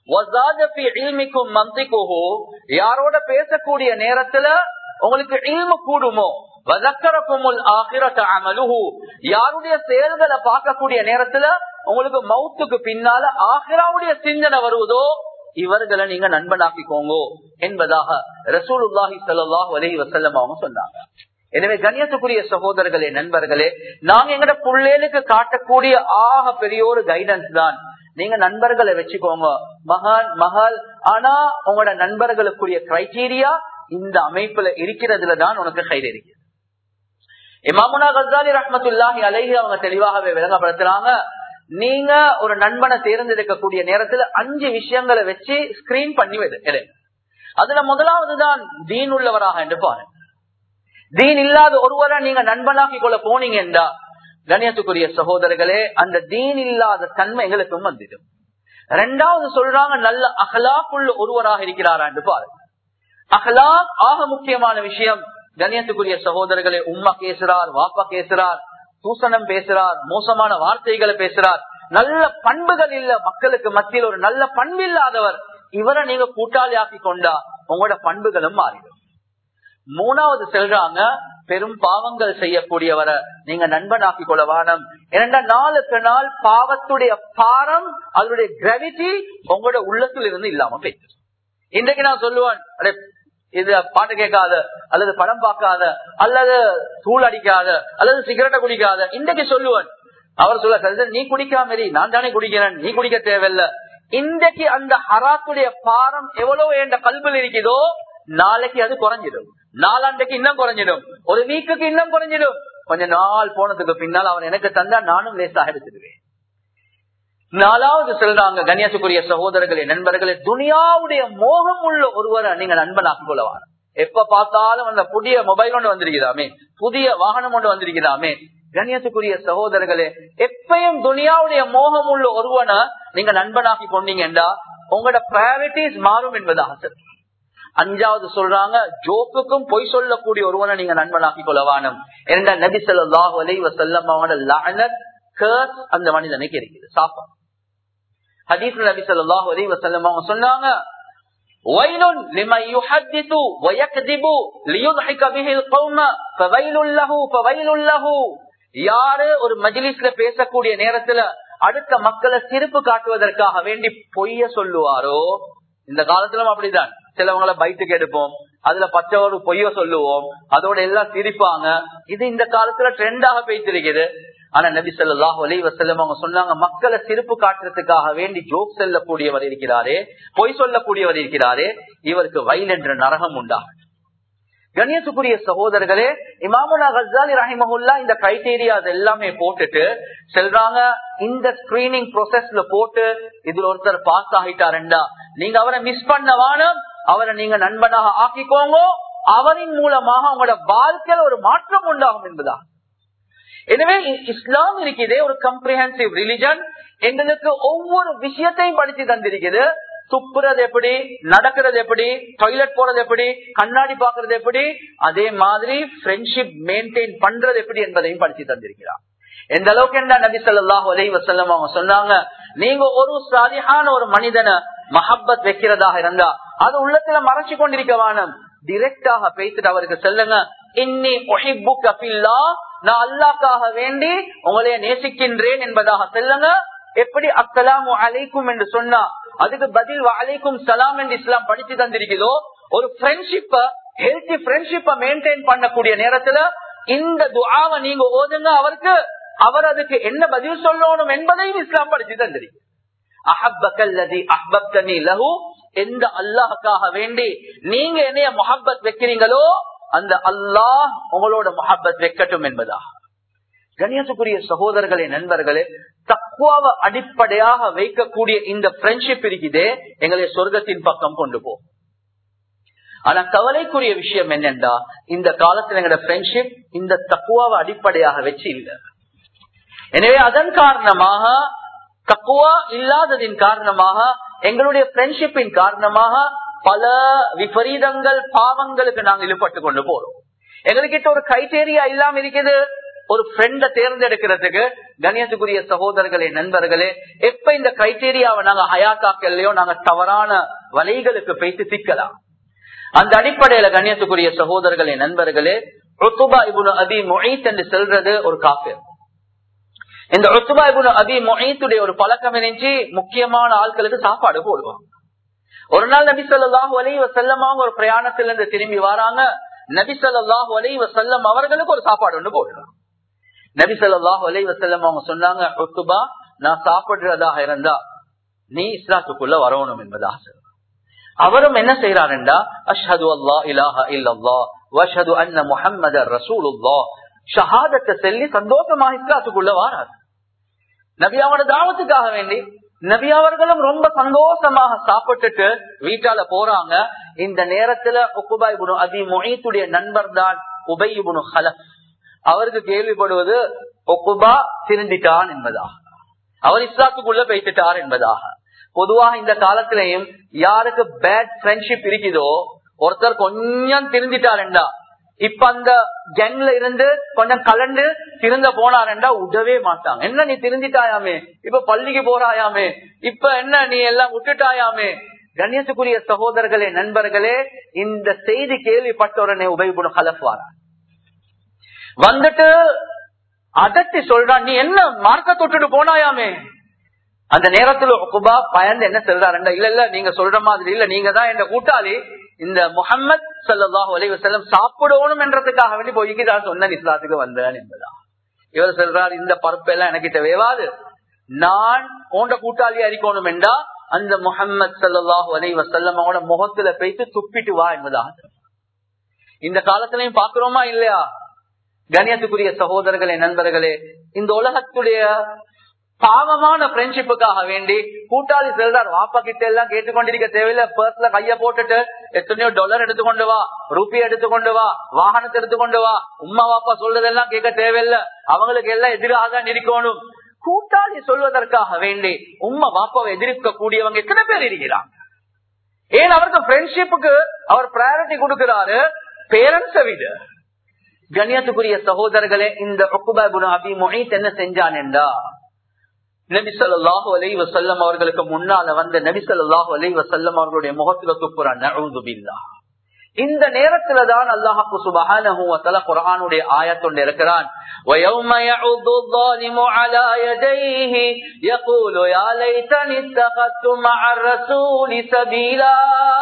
Speaker 1: யாரோட பேசக்கூடிய நேரத்துல உங்களுக்கு இல்மு கூடுமோ யாருடைய செயல்களை பார்க்கக்கூடிய நேரத்துல உங்களுக்கு மவுத்துக்கு பின்னால ஆஹிராவுடைய சிந்தனை வருவதோ இவர்களை நீங்க நண்பனாக்கிக்கோங்க என்பதாக ரசூலுல்லாஹி சல்லாஹ் அலி வசல்லம் அவங்க சொன்னாங்க எனவே கண்ணியத்துக்குரிய சகோதரர்களே நண்பர்களே நாங்க எங்கட பிள்ளைகளுக்கு காட்டக்கூடிய ஆக பெரிய ஒரு கைடன்ஸ் தான் நீங்க நண்பர்களை வச்சுக்கோங்க மகான் மகள் ஆனா உங்களோட நண்பர்களுக்குரிய கிரைடீரியா இந்த அமைப்புல இருக்கிறதுல தான் உனக்கு கயிறு இருக்கு இமாமுனா கசாலி ரஹமத்துல்லாஹி அலைஹி அவங்க தெளிவாகவே விளங்கப்படுத்துறாங்க நீங்க ஒரு நண்பனை தேர்ந்தெடுக்கக்கூடிய நேரத்துல அஞ்சு விஷயங்களை வச்சு ஸ்கிரீன் பண்ணி எடுங்க அதுல முதலாவது தான் தீன் உள்ளவராக என்று பாருங்க தீன் இல்லாத ஒருவரை நீங்க நண்பனாக்கி கொள்ள போனீங்கன்றா கணியத்துக்குரிய சகோதரர்களே அந்த தீன் இல்லாத தன்மை எங்களுக்கும் வந்துடும் ரெண்டாவது சொல்றாங்க நல்ல அகலாக்குள்ள ஒருவராக இருக்கிறாரா என்று பாருங்க அகலாக் ஆக முக்கியமான விஷயம் கண்ணியத்துக்குரிய சகோதரர்களே உம்மா பேசுறார் வாப்பா பேசுறார் தூசணம் பேசுறார் மோசமான வார்த்தைகளை பேசுறார் நல்ல பண்புகள் இல்ல மக்களுக்கு மத்தியில் ஒரு நல்ல பண்பு இல்லாதவர் இவரை நீங்க கூட்டாளி ஆக்கி கொண்டா உங்களோட பண்புகளும் மாறிடும் மூணாவது செல்றாங்க பெரும் பாவங்கள் செய்யக்கூடியவரை நீங்க நண்பனாக்கி கொள்ள வானம் இரண்டா நாளுக்கு நாள் பாவத்துடைய பாரம் அதனுடைய கிராவிட்டி உங்களோட உள்ளத்தில் இருந்து இல்லாம போயிட்டு இன்றைக்கு நான் சொல்லுவேன் இது பாட்டு கேட்காத அல்லது படம் பார்க்காத அல்லது தூள் அடிக்காத அல்லது சிகரெட்டை குடிக்காத இன்றைக்கு சொல்லுவேன் அவர் சொல்ல நீ குடிக்காம நான் தானே குடிக்கிறேன் நீ குடிக்க தேவையில்ல இன்றைக்கு அந்த ஹராத்துடைய பாரம் எவ்வளவு என்ற கல்வியில் இருக்குதோ நாளைக்கு அது குறைஞ்சிடும் நாலாண்டைக்கு இன்னும் குறைஞ்சிடும் ஒரு வீக்குக்கு இன்னும் குறைஞ்சிடும் கொஞ்ச நாள் போனதுக்கு பின்னால் அவன் எனக்கு தந்தா நானும் லேசாக எடுத்துடுவேன் நாலாவது சொல்றாங்க கண்ணியத்துக்குரிய சகோதரர்களே நண்பர்களே துனியாவுடைய மோகம் உள்ள ஒருவரை நீங்க நண்பனாக்கி கொள்ளவான எப்ப பார்த்தாலும் அந்த புதிய மொபைல் ஒன்று வந்திருக்கிறாமே புதிய வாகனம் ஒன்று வந்திருக்கிறாமே கண்ணியத்துக்குரிய சகோதரர்களே எப்பயும் துனியாவுடைய மோகம் உள்ள ஒருவனை நீங்க நண்பனாக்கி கொண்டீங்கன்றா உங்களோட பிரையாரிட்டிஸ் மாறும் என்பதாக அஞ்சாவது சொல்றாங்க ஜோக்குக்கும் பொய் சொல்லக்கூடிய ஒருவனை நீங்க நண்பனாக்கி கொள்ளவானம் இரண்டா நபி சொல்லாஹு அலை வசல்லம் அவனோட லானத் அந்த மனிதனுக்கு இருக்குது சாப்பா ஹதீஸ் நபி சொல்லாஹு அலை வசல்லம் அவங்க சொன்னாங்க ويل لمن يحدث ويكذب ليضحك به القوم فويل له فويل له யாரு ஒரு மஜ்லிஸ்ல பேசக்கூடிய நேரத்துல அடுத்த மக்களை சிரிப்பு காட்டுவதற்காக வேண்டி பொய்ய சொல்லுவாரோ இந்த காலத்திலும் அப்படிதான் சிலவங்களை பைத்துக்கு எடுப்போம் அதுல பச்சை ஒரு பொய்ய சொல்லுவோம் அதோட எல்லாம் சிரிப்பாங்க இது இந்த காலத்துல ட்ரெண்டாக போய்த்திருக்குது ஆனா நபி சொல்லாஹ் அலி வசல்லம் அவங்க சொன்னாங்க மக்களை சிரிப்பு காட்டுறதுக்காக வேண்டி ஜோக் செல்லக்கூடியவர் இருக்கிறாரே பொய் சொல்லக்கூடியவர் இருக்கிறாரே இவருக்கு வயல் என்ற நரகம் உண்டாகும் கணியத்துக்குரிய சகோதரர்களே இமாமுனா கசாலி ரஹிமஹுல்லா இந்த கிரைடீரியாஸ் எல்லாமே போட்டுட்டு செல்றாங்க இந்த ஸ்கிரீனிங் ப்ரோசஸ்ல போட்டு இதுல ஒருத்தர் பாஸ் ஆகிட்டாருண்டா நீங்க அவரை மிஸ் பண்ண வானம் அவரை நீங்க நண்பனாக ஆக்கிக்கோங்க அவரின் மூலமாக உங்களோட வாழ்க்கையில் ஒரு மாற்றம் உண்டாகும் என்பதா எனவே இஸ்லாம் இருக்கிறதே ஒரு கம்ப்ரிஹென்சிவ் ரிலிஜன் எங்களுக்கு ஒவ்வொரு விஷயத்தையும் படிச்சு தந்திருக்குது துப்புறது எப்படி நடக்கிறது எப்படி டாய்லெட் போறது எப்படி கண்ணாடி பாக்குறது எப்படி அதே மாதிரி ஃப்ரெண்ட்ஷிப் மெயின்டைன் பண்றது எப்படி என்பதையும் படிச்சு தந்திருக்கிறார் எந்த அளவுக்கு என்ன நபி சொல்லாஹ் அலை வசல்லம் அவங்க சொன்னாங்க நீங்க ஒரு சாதியான ஒரு மனிதனை மஹப்பத் வைக்கிறதாக இருந்தா அது உள்ளத்துல மறைச்சு கொண்டிருக்க வானம் டிரெக்டாக பேசிட்டு அவருக்கு சொல்லுங்க இன்னி ஒஹிப்பு கபில்லா நான் அல்லாக்காக வேண்டி உங்களைய நேசிக்கின்றேன் என்பதாக சொல்லுங்க எப்படி அக்கலாமு அலைக்கும் என்று சொன்னா அதுக்கு பதில் அலைக்கும் சலாம் என்று இஸ்லாம் படிச்சு தந்திருக்கிறதோ ஒரு ஃப்ரெண்ட்ஷிப்ப ஹெல்த்தி ஃப்ரெண்ட்ஷிப்ப மெயின்டைன் பண்ணக்கூடிய நேரத்துல இந்த துஆவை நீங்க ஓதுங்க அவருக்கு அவர் அதுக்கு என்ன பதில் சொல்லணும் என்பதையும் இஸ்லாம் படிச்சு தந்திருக்கு அஹப்பகல்லதி அஹ்பப்தனி லஹு எந்த அல்லாஹுக்காக வேண்டி நீங்க என்னைய முஹப்பத் வைக்கிறீங்களோ அந்த அல்லாஹ் உங்களோட முஹப்பத் வைக்கட்டும் என்பதா கணியத்துக்குரிய சகோதரர்களே நண்பர்களே தக்குவாவை அடிப்படையாக வைக்கக்கூடிய இந்த ஃப்ரெண்ட்ஷிப் இருக்குதே எங்களை சொர்க்கத்தின் பக்கம் கொண்டு போ ஆனா கவலைக்குரிய விஷயம் என்னென்றா இந்த காலத்துல எங்களோட ஃப்ரெண்ட்ஷிப் இந்த தக்குவாவை அடிப்படையாக வச்சு இல்லை எனவே அதன் காரணமாக தக்குவா இல்லாததின் காரணமாக எங்களுடைய ஃப்ரெண்ட்ஷிப்பின் காரணமாக பல விபரீதங்கள் பாவங்களுக்கு நாங்கள் ஈடுபட்டு கொண்டு போறோம் எங்ககிட்ட ஒரு கிரைட்டேரியா இல்லாம இருக்குது ஒரு ஃப்ரெண்ட தேர்ந்தெடுக்கிறதுக்கு கணியத்துக்குரிய சகோதரர்களே நண்பர்களே எப்ப இந்த கிரைட்டேரியாவை நாங்க ஹயாத்தாக்கலையோ நாங்க தவறான வலைகளுக்கு பேசி சிக்கலாம் அந்த அடிப்படையில கண்ணியத்துக்குரிய சகோதரர்களே நண்பர்களே ருத்துபா இபுனு அபி மொய்த் என்று செல்றது ஒரு காஃபிர் இந்த ருத்துபா இபுனு அபி மொய்த்துடைய ஒரு பழக்கம் இருந்துச்சு முக்கியமான ஆட்களுக்கு சாப்பாடு போடுவாங்க ஒரு நாள் நபி சொல்லாஹு அலி வசல்லமாக ஒரு பிரயாணத்திலிருந்து திரும்பி வராங்க நபி சொல்லாஹு அலி வசல்லம் அவர்களுக்கு ஒரு சாப்பாடு ஒன்று போடுறாங்க நபி சொல்லாஹு அலி வசல்லம் அவங்க சொன்னாங்க ருத்துபா நான் சாப்பிடுறதாக இருந்தா நீ இஸ்லாத்துக்குள்ள வரணும் என்பதாக அவரும் என்ன செய்யறாருண்டா அஷ்ஹது அல்லா இலாஹ இல்லல்லா வஷது அன்ன முஹம்மது ரசூலுல்லா ஷஹாதத்தை சொல்லி சந்தோஷமாக இஸ்லாத்துக்குள்ள வாராரு நபியாவோட தாவத்துக்காக வேண்டி நபி அவர்களும் ரொம்ப சந்தோஷமாக சாப்பிட்டுட்டு வீட்டால போறாங்க இந்த நேரத்துல உக்குபாய்புனு அதி மொய்த்துடைய நண்பர் தான் உபைபுனு ஹலப் அவருக்கு கேள்விப்படுவது ஒக்குபா திருந்திட்டான் என்பதாக அவர் இஸ்லாத்துக்குள்ள பேசிட்டார் என்பதாக பொதுவாக இந்த காலத்திலையும் யாருக்கு பேட் ஃப்ரெண்ட்ஷிப் இருக்குதோ ஒருத்தர் கொஞ்சம் திருந்திட்டாருண்டா இப்ப அந்த கேங்ல இருந்து கொஞ்சம் கலண்டு திருந்த போனாருண்டா உடவே மாட்டாங்க என்ன நீ திருந்திட்டாயாமே இப்ப பள்ளிக்கு போறாயாமே இப்ப என்ன நீ எல்லாம் விட்டுட்டாயாமே கண்ணியத்துக்குரிய சகோதரர்களே நண்பர்களே இந்த செய்தி கேள்விப்பட்ட உடனே உபயோகப்படும் கலப்புவாரா வந்துட்டு அதட்டி சொல்றான் நீ என்ன மார்க்க தொட்டுட்டு போனாயாமே அந்த நேரத்துல குபா பயந்து என்ன சொல்றாருண்டா இல்ல இல்ல நீங்க சொல்ற மாதிரி இல்ல நீங்க தான் என் கூட்டாளி இந்த முகமது சல்லாஹூ அலி வசல்லம் சாப்பிடணும் என்றதுக்காக வேண்டி போய்க்கு நான் சொன்ன இஸ்லாத்துக்கு வந்தேன் என்பதா இவர் சொல்றார் இந்த பருப்பெல்லாம் எனக்கு தேவையாது நான் போன்ற கூட்டாளி அறிக்கணும் என்றா அந்த முகமது சல்லாஹூ அலி வசல்லம் அவனோட முகத்துல போயிட்டு துப்பிட்டு வா என்பதாக இந்த காலத்திலையும் பாக்குறோமா இல்லையா கணியத்துக்குரிய சகோதரர்களே நண்பர்களே இந்த உலகத்துடைய பாவமான ஃப்ரெண்ட்ஷிப்புக்காக வேண்டி கூட்டாளி செல்றார் வாப்பா கிட்ட எல்லாம் கேட்டுக்கொண்டிருக்க தேவையில்ல பர்ஸ்ல கைய போட்டுட்டு எத்தனையோ டாலர் எடுத்துக்கொண்டு வா ரூபி எடுத்துக்கொண்டு வா வாகனத்தை எடுத்துக்கொண்டு வா உமா வாப்பா சொல்றதெல்லாம் கேட்க தேவையில்ல அவங்களுக்கு எல்லாம் எதிராக தான் இருக்கணும் கூட்டாளி சொல்வதற்காக வேண்டி உம்மா பாப்பாவை எதிர்க்க கூடியவங்க எத்தனை பேர் இருக்கிறாங்க ஏன் அவருக்கு ஃப்ரெண்ட்ஷிப்புக்கு அவர் ப்ரையாரிட்டி கொடுக்கிறாரு பேரண்ட்ஸை விட கண்ணியத்துக்குரிய சகோதரர்களே இந்த அபி மொஹித் என்ன செஞ்சான் என்றா நபி சொல்லாஹு அலை வசல்லம் அவர்களுக்கு முன்னால வந்த நபி சொல்லாஹு அலை வசல்லம் அவர்களுடைய முகத்துல துப்புறான் இந்த நேரத்துல தான் அல்லாஹு சுபஹானஹு வ தஆலா குர்ஆனுடைய ஆயத்தொண்டு இருக்கிறான் وَيَوْمَ يَعُضُّ الظَّالِمُ عَلَى يَدَيْهِ يَقُولُ يَا لَيْتَنِي اتَّخَذْتُ مَعَ الرَّسُولِ سَبِيلًا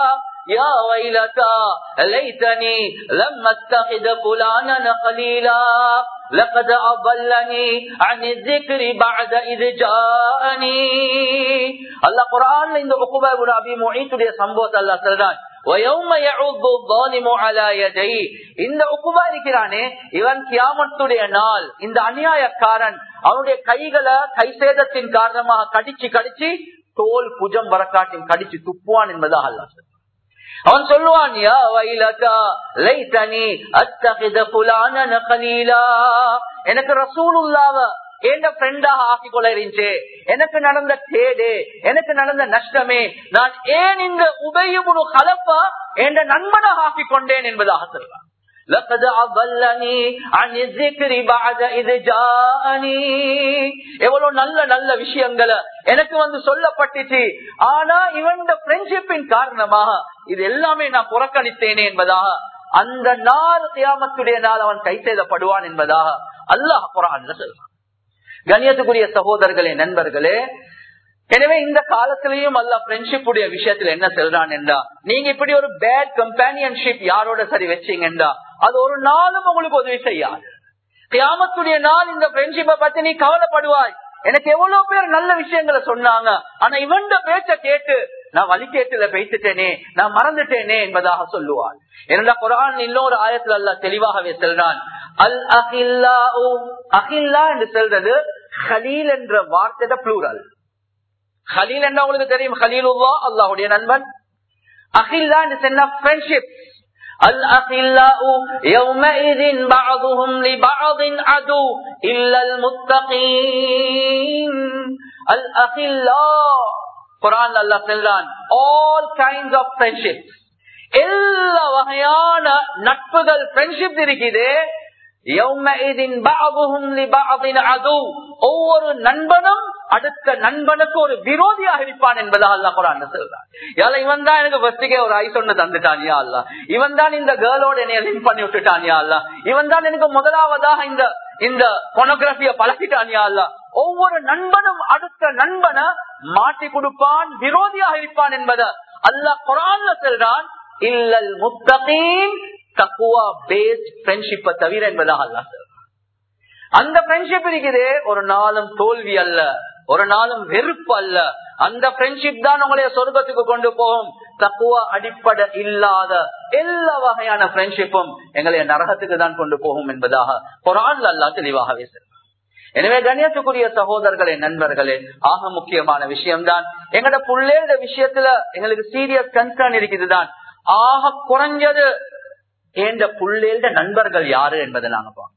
Speaker 1: يا ويلتى ليتني لم اتخذ فلانا خليلا لقد أضلني عن الذكر بعد إذ جاءني الله قرآن இந்த உக்குபா இப்னு அபி முஈத்துடைய சம்பவத்தை அல்லாஹ் சொல்றான் وَيَوْمَ يَعُضُّ الظَّالِمُ عَلَى يَدَيْهِ இந்த உக்குபா இருக்கிறானே இவன் கியாமத்துடைய நாள் இந்த அநியாயக்காரன் அவனுடைய கைகளை கை சேதத்தின் காரணமாக கடிச்சு கடிச்சு தோல் புஜம் வரக்காட்டின் கடிச்சு துப்புவான் என்பதாக அல்லாஹ் சொல்றான். அவன் சொல்லுவான் யா வைலகா லைதனி அத்தகித புலானன கலீலா எனக்கு ரசூலுல்லாவ எந்த ஃப்ரெண்டாக ஆக்கி கொள்ள இருந்துச்சு எனக்கு நடந்த கேடு எனக்கு நடந்த நஷ்டமே நான் ஏன் இந்த உபயமுனு கலப்பா என்ற நண்பனாக ஆக்கி கொண்டேன் என்பதாக சொல்றான் لقد أضلني عن الذكر بعد إذ جاءني எவ்வளவு நல்ல நல்ல விஷயங்களை எனக்கு வந்து சொல்லப்பட்டுச்சு ஆனா இவன் ஃப்ரெண்ட்ஷிப்பின் காரணமாக இது எல்லாமே நான் புறக்கணித்தேனே என்பதாக அந்த நாள் கியாமத்துடைய நாள் அவன் கை செய்தப்படுவான் என்பதாக அல்லாஹ் குரான் சொல்றான் கண்ணியத்துக்குரிய சகோதரர்களே நண்பர்களே எனவே இந்த காலத்திலையும் அல்ல ஃப்ரெண்ட்ஷிப் உடைய விஷயத்துல என்ன சொல்றான் என்றா நீங்க இப்படி ஒரு பேட் கம்பானியன்ஷிப் யாரோட சரி வச்சீங்கன்றா அது ஒரு நாளும் உங்களுக்கு உதவி செய்யாது கியாமத்துடைய நாள் இந்த ஃப்ரெண்ட்ஷிப்பை பத்தி நீ கவலைப்படுவாய் எனக்கு எவ்வளவு பேர் நல்ல விஷயங்களை சொன்னாங்க ஆனா இவன் பேச்ச கேட்டு நான் வழிகேட்டுல பேசிட்டேனே நான் மறந்துட்டேனே என்பதாக சொல்லுவாள் என்னடா குரான் இன்னொரு ஆயத்துல அல்ல தெளிவாகவே செல்றான் அல் அகில்லா அகில்லா என்று சொல்றது ஹலீல் என்ற வார்த்தையோட ப்ளூரல் ஹலீல் என்ன உங்களுக்கு தெரியும் ஹலீலுல்லா அல்லாஹுடைய நண்பன் அகில்லா என்று சொன்ன ஃப்ரெண்ட்ஷிப் الأخلاء يومئذ بعضهم لبعض عدو إلا المتقين الأخلاء قرآن الله சொல்றான் all kinds of friendships எல்லா வகையான நட்புகள் ஃப்ரெண்ட்ஷிப் இருக்குது ஒவ்வொரு நண்பனும் அடுத்த நண்பனுக்கு ஒரு விரோதியாக இருப்பான் என்பதாக அல்லா குரான் சொல்றான் இவன் தான் எனக்கு ஃபர்ஸ்டுக்கே ஒரு ஐஸ் ஒண்ணு தந்துட்டானியா அல்ல இவன் தான் இந்த கேர்ளோட என்னைய லிங்க் பண்ணி விட்டுட்டானியா அல்ல இவன் தான் எனக்கு முதலாவதாக இந்த இந்த பொனோகிராபிய பழகிட்டானியா அல்ல ஒவ்வொரு நண்பனும் அடுத்த நண்பனை மாட்டி கொடுப்பான் விரோதியாக இருப்பான் என்பதை அல்லாஹ் குரான்ல சொல்றான் இல்லல் முத்தகீன் தக்குவா பேஸ்ட் ஃப்ரெண்ட்ஷிப்பை தவிர என்பதாக அல்லா அந்த ஃப்ரெண்ட்ஷிப் இருக்குது ஒரு நாளும் தோல்வி அல்ல ஒரு நாளும் வெறுப்பு அல்ல அந்த ஃப்ரெண்ட்ஷிப் தான் உங்களைய சொர்க்கத்துக்கு கொண்டு போகும் தக்குவா அடிப்படை இல்லாத எல்லா வகையான ஃப்ரெண்ட்ஷிப்பும் எங்களைய நரகத்துக்கு தான் கொண்டு போகும் என்பதாக குரான் அல்லா தெளிவாகவே சொல்றான் எனவே கண்ணியத்துக்குரிய சகோதரர்களே நண்பர்களே ஆக முக்கியமான விஷயம்தான் எங்கட புள்ளேட விஷயத்துல எங்களுக்கு சீரியஸ் கன்சர்ன் இருக்குதுதான் ஆக குறைஞ்சது என்ற புள்ளேட நண்பர்கள் யாரு என்பதை நாங்க பார்ப்போம்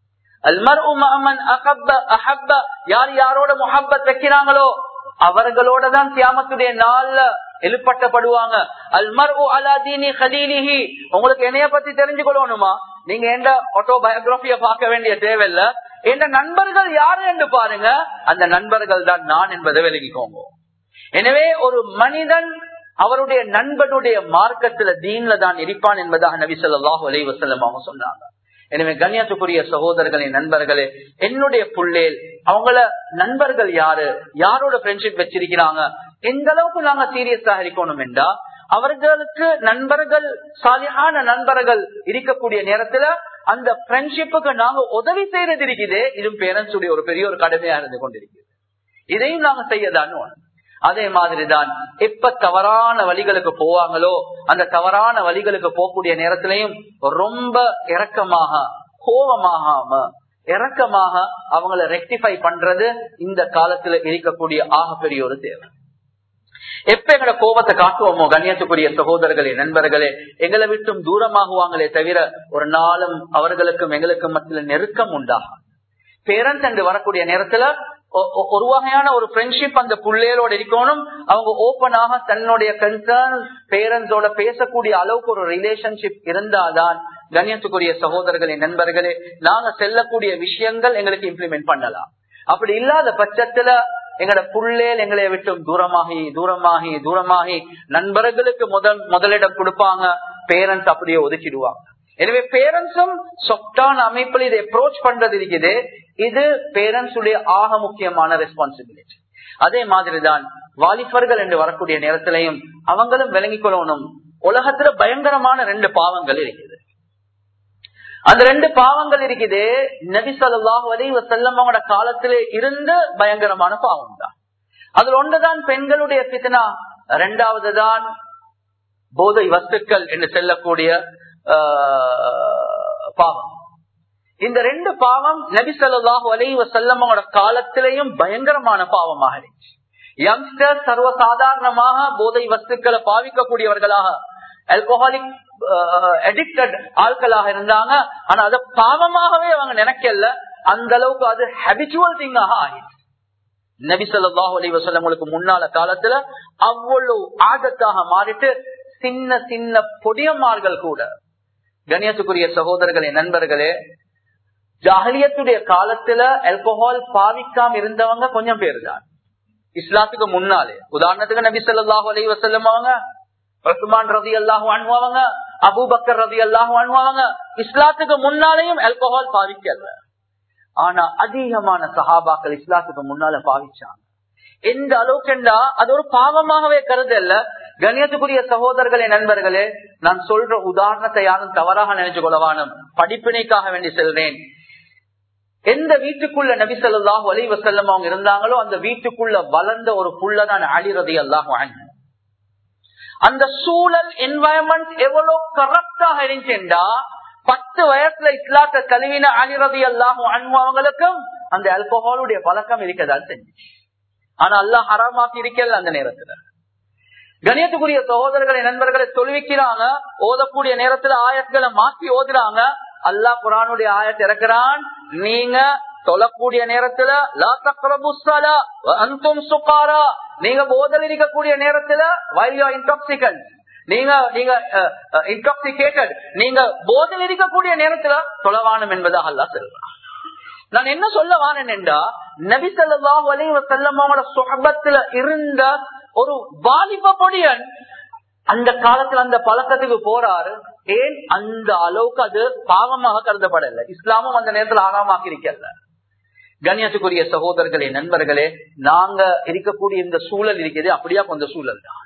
Speaker 1: யார் யாரோட முகப்பத் வைக்கிறாங்களோ அவர்களோட தான் தியாமத்துடைய நாள்ல எழுப்பட்டப்படுவாங்க அல்மர் அலாதீனி ஹலீலிஹி உங்களுக்கு என்னைய பத்தி தெரிஞ்சு கொள்ளணுமா நீங்க எந்த ஆட்டோபயோகிராபிய பார்க்க வேண்டிய தேவையில்ல எந்த நண்பர்கள் யாரு என்று பாருங்க அந்த நண்பர்கள் தான் நான் என்பதை விலகிக்கோங்க எனவே ஒரு மனிதன் அவருடைய நண்பனுடைய மார்க்கத்துல தீன்ல தான் இருப்பான் என்பதாக நபி சொல்லாஹு அலை வசல்லம் அவங்க சொன்னாங்க எனவே கண்ணியத்துக்குரிய சகோதரர்களே நண்பர்களே என்னுடைய புள்ளேல் அவங்கள நண்பர்கள் யாரு யாரோட ஃப்ரெண்ட்ஷிப் வச்சிருக்கிறாங்க எந்த அளவுக்கு நாங்க சீரியஸா இருக்கணும் என்றா அவர்களுக்கு நண்பர்கள் சாலியான நண்பர்கள் இருக்கக்கூடிய நேரத்துல அந்த ஃப்ரெண்ட்ஷிப்புக்கு நாங்க உதவி செய்யறது இருக்குது இதுவும் பேரண்ட்ஸ் உடைய ஒரு பெரிய ஒரு கடமையா இருந்து கொண்டிருக்கிறது இதையும் நாங்க செய்யதான் அதே மாதிரிதான் எப்ப தவறான வழிகளுக்கு போவாங்களோ அந்த தவறான வழிகளுக்கு போகக்கூடிய நேரத்திலையும் ரொம்ப இறக்கமாக கோபமாகாம இறக்கமாக அவங்களை ரெக்டிஃபை பண்றது இந்த காலத்துல இருக்கக்கூடிய ஆகப்பெரிய ஒரு தேவை எப்ப எங்களை கோபத்தை காட்டுவோமோ கண்ணியத்துக்குரிய சகோதரர்களே நண்பர்களே எங்களை விட்டும் தூரமாகுவாங்களே தவிர ஒரு நாளும் அவர்களுக்கும் எங்களுக்கும் மத்தியில் நெருக்கம் உண்டாகும் பேரண்ட்ஸ் என்று வரக்கூடிய நேரத்துல ஒரு வகையான ஒரு ஃப்ரெண்ட்ஷிப் அந்த பிள்ளைகளோட இருக்கணும் அவங்க ஓப்பனாக தன்னுடைய கன்சர்ன் பேரண்ட்ஸோட பேசக்கூடிய அளவுக்கு ஒரு ரிலேஷன்ஷிப் இருந்தாதான் கண்ணியத்துக்குரிய சகோதரர்களே நண்பர்களே நாங்க செல்லக்கூடிய விஷயங்கள் எங்களுக்கு இம்ப்ளிமெண்ட் பண்ணலாம் அப்படி இல்லாத பட்சத்துல எங்களோட புள்ளேல் எங்களை விட்டும் தூரமாகி தூரமாகி தூரமாகி நண்பர்களுக்கு முதல் முதலிடம் கொடுப்பாங்க பேரண்ட்ஸ் அப்படியே ஒதுக்கிடுவாங்க எனவே பேரண்ட்ஸும் சொப்டான அமைப்பில் இதை அப்ரோச் பண்றது இருக்குது இது பேரண்ட்ஸ் உடைய ஆக முக்கியமான ரெஸ்பான்சிபிலிட்டி அதே மாதிரிதான் வாலிபர்கள் என்று வரக்கூடிய நேரத்திலையும் அவங்களும் விளங்கிக் கொள்ளணும் உலகத்துல பயங்கரமான ரெண்டு பாவங்கள் இருக்குது அந்த ரெண்டு பாவங்கள் இருக்குது நபி சொல்லாஹு அலி வசல்லம் அவங்களோட காலத்திலே இருந்து பயங்கரமான பாவம் தான் அதுல ஒன்றுதான் பெண்களுடைய பித்தனா ரெண்டாவது தான் போதை வஸ்துக்கள் என்று செல்லக்கூடிய பாவம் இந்த ரெண்டு பாவம் நபி சொல்லாஹு அலி வசல்லம் அவங்களோட காலத்திலேயும் பயங்கரமான பாவமாக இருந்துச்சு யங்ஸ்டர் சர்வசாதாரணமாக போதை வஸ்துக்களை பாவிக்கக்கூடியவர்களாக ஆல்கோஹாலிக் அடிக்டட் ஆட்களாக இருந்தாங்க ஆனா அத பாவமாகவே அவங்க நினைக்கல அந்த அளவுக்கு அது ஹபிச்சுவல் திங்காக ஆயிடுச்சு நபி சொல்லாஹு அலி வசல்லங்களுக்கு முன்னால காலத்துல அவ்வளவு ஆதத்தாக மாறிட்டு சின்ன சின்ன பொடியம்மார்கள் கூட கணியத்துக்குரிய சகோதரர்களே நண்பர்களே ஜாகலியத்துடைய காலத்துல ஆல்கோஹால் பாவிக்காம இருந்தவங்க கொஞ்சம் பேர் தான் இஸ்லாத்துக்கு முன்னாலே உதாரணத்துக்கு நபி சொல்லாஹு அலி வசல்லம் அவங்க உஸ்மான் ரதி அல்லாஹு அணுவாங்க அபூபக்கர் ரதி அல்லாஹு அணுவாங்க இஸ்லாத்துக்கு முன்னாலேயும் ஆல்கோஹால் பாவிக்கல ஆனா அதிகமான சஹாபாக்கள் இஸ்லாத்துக்கு முன்னால பாவிச்சாங்க எந்த அளவுக்கு என்றா அது ஒரு பாவமாகவே கருதல்ல கணியத்துக்குரிய சகோதரர்களே நண்பர்களே நான் சொல்ற உதாரணத்தை யாரும் தவறாக நினைச்சு கொள்ளவானும் படிப்பினைக்காக வேண்டி செல்றேன் எந்த வீட்டுக்குள்ள நபி சொல்லாஹு அலி வசல்லம் அவங்க இருந்தாங்களோ அந்த வீட்டுக்குள்ள வளர்ந்த ஒரு புள்ளதான் அலிரதி அல்லாஹ் அந்த சூழல் என்வாயன்மெண்ட் எவ்வளவு கரெக்டாக இருந்துச்சுண்டா பத்து வயசுல இஸ்லாத்த கழுவின அலிரதி அல்லாஹும் அன்பவங்களுக்கும் அந்த அல்கோஹாலுடைய பழக்கம் இருக்கதான் செஞ்சுச்சு ஆனா அல்லாஹ் ஹராமாக்கி இருக்கல அந்த நேரத்துல கணியத்துக்குரிய சகோதரர்களை நண்பர்களை தொழுவிக்கிறாங்க ஓதக்கூடிய நேரத்துல ஆயத்களை மாற்றி ஓதுறாங்க அல்லாஹ் குரானுடைய ஆயத்தை இறக்குறான் நீங்க தொழக்கூடிய நேரத்துல லா தக்ரபுஸ்ஸலா அன்தும் சுகாரா நீங்க போதல் இருக்கக்கூடிய நேரத்துல வைல் யூ இன்டாக்சிகன் நீங்க நீங்க இன்டாக்சிகேட்டட் நீங்க போதல் இருக்கக்கூடிய நேரத்துல தொலைவானம் என்பதாக அல்லா சொல்றான் நான் என்ன சொல்ல வானேன் என்றா நபி சொல்லாஹ் அலைவ செல்லமோட சுகபத்துல இருந்த ஒரு வாலிப பொடியன் அந்த காலத்துல அந்த பழக்கத்துக்கு போறாரு ஏன் அந்த அளவுக்கு அது பாவமாக கருதப்படல இஸ்லாமும் அந்த நேரத்துல ஆறாமாக்கி இருக்கல கண்ணியத்துக்குரிய சகோதரர்களே நண்பர்களே நாங்க இருக்கக்கூடிய இந்த சூழல் இருக்கிறது அப்படியா கொஞ்சம் சூழல் தான்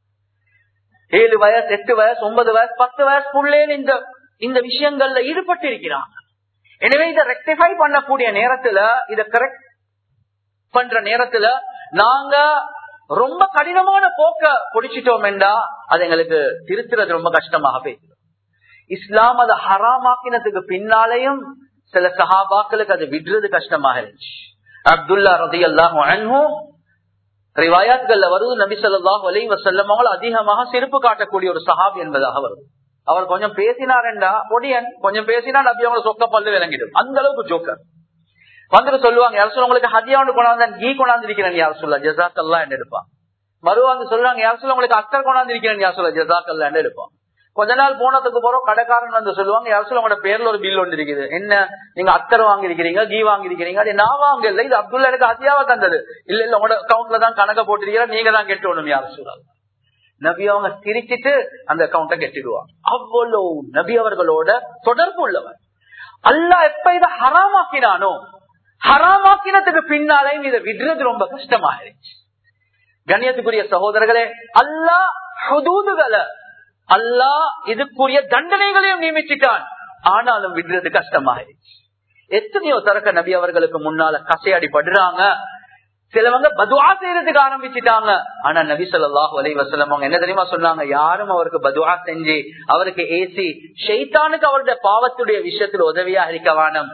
Speaker 1: ஏழு வயசு எட்டு வயசு ஒன்பது வயசு பத்து வயசு புள்ளேன்னு இந்த இந்த விஷயங்கள்ல ஈடுபட்டு இருக்கிறாங்க எனவே இதை ரெக்டிஃபை பண்ணக்கூடிய நேரத்துல இதை கரெக்ட் பண்ற நேரத்துல நாங்க ரொம்ப கடினமான போக்க பிடிச்சிட்டோம் என்றா அது எங்களுக்கு திருத்துறது ரொம்ப கஷ்டமாக போயிடும் இஸ்லாம் அதை ஹராமாக்கினதுக்கு பின்னாலேயும் சில சஹாபாக்களுக்கு அது விடுறது கஷ்டமாக இருந்துச்சு அப்துல்லா ரதி அல்லாஹும் ரிவாயாத்கள்ல வருது நபி சொல்லாஹ் அலி வசல்லம் அதிகமாக செருப்பு காட்டக்கூடிய ஒரு சஹாப் என்பதாக வருது அவர் கொஞ்சம் பேசினார்டா பொடியன் கொஞ்சம் பேசினா நபி அவங்களை சொக்க பல்லு விளங்கிடும் அந்த அளவுக்கு ஜோக்கர் வந்துட்டு சொல்லுவாங்க யார் சொல்ல உங்களுக்கு ஹதியாண்டு கொண்டாந்து கீ கொண்டாந்து இருக்கிறேன் யார் சொல்ல ஜசாக்கல்லா என்ன எடுப்பான் மறுவாங்க சொல்லுவாங்க யார் சொல்ல உங்களுக்கு அக்கர் கொண்டாந்து இருக்கிறேன் யார் சொல்ல ஜசாக்கல்லா என்ன எடுப்பான் கொஞ்ச நாள் போனதுக்கு போறோம் கடைக்காரன் வந்து சொல்லுவாங்க யார் சொல்ல உங்களோட பேர்ல ஒரு பில் ஒன்று இருக்குது என்ன நீங்க அத்தர் வாங்கிருக்கிறீங்க கீ வாங்கிருக்கிறீங்க அது நான் வாங்க இல்ல இது அப்துல்லா எனக்கு அதியாவா தந்தது இல்ல இல்ல உங்களோட அக்கௌண்ட்ல தான் கணக்க போட்டிருக்கீங்க நீங்க தான் கெட்டணும் யார் சொல்லலாம் நபி அவங்க சிரிச்சிட்டு அந்த அக்கௌண்ட கெட்டிடுவாங்க அவ்வளவு நபி அவர்களோட தொடர்பு உள்ளவர் அல்லா எப்ப இதை ஹராமாக்கினானோ ஹராமாக்கினத்துக்கு பின்னாலையும் இதை விடுறது ரொம்ப கஷ்டமாயிருச்சு கண்ணியத்துக்குரிய சகோதரர்களே அல்லா ஹுதூதுகளை அல்லா இதுக்குரிய தண்டனைகளையும் நியமிச்சுட்டான் ஆனாலும் விடுறது கஷ்டமாயிருச்சு எத்தனையோ தரக்க நபி அவர்களுக்கு முன்னால கசையாடி படுறாங்க சிலவங்க பதுவா செய்யறதுக்கு ஆரம்பிச்சுட்டாங்க ஆனா நபி சொல்லாஹு அலை வசலம் அவங்க என்ன தெரியுமா சொன்னாங்க யாரும் அவருக்கு பதுவா செஞ்சு அவருக்கு ஏசி ஷெய்தானுக்கு அவருடைய பாவத்துடைய விஷயத்தில் உதவியா இருக்க வேணும்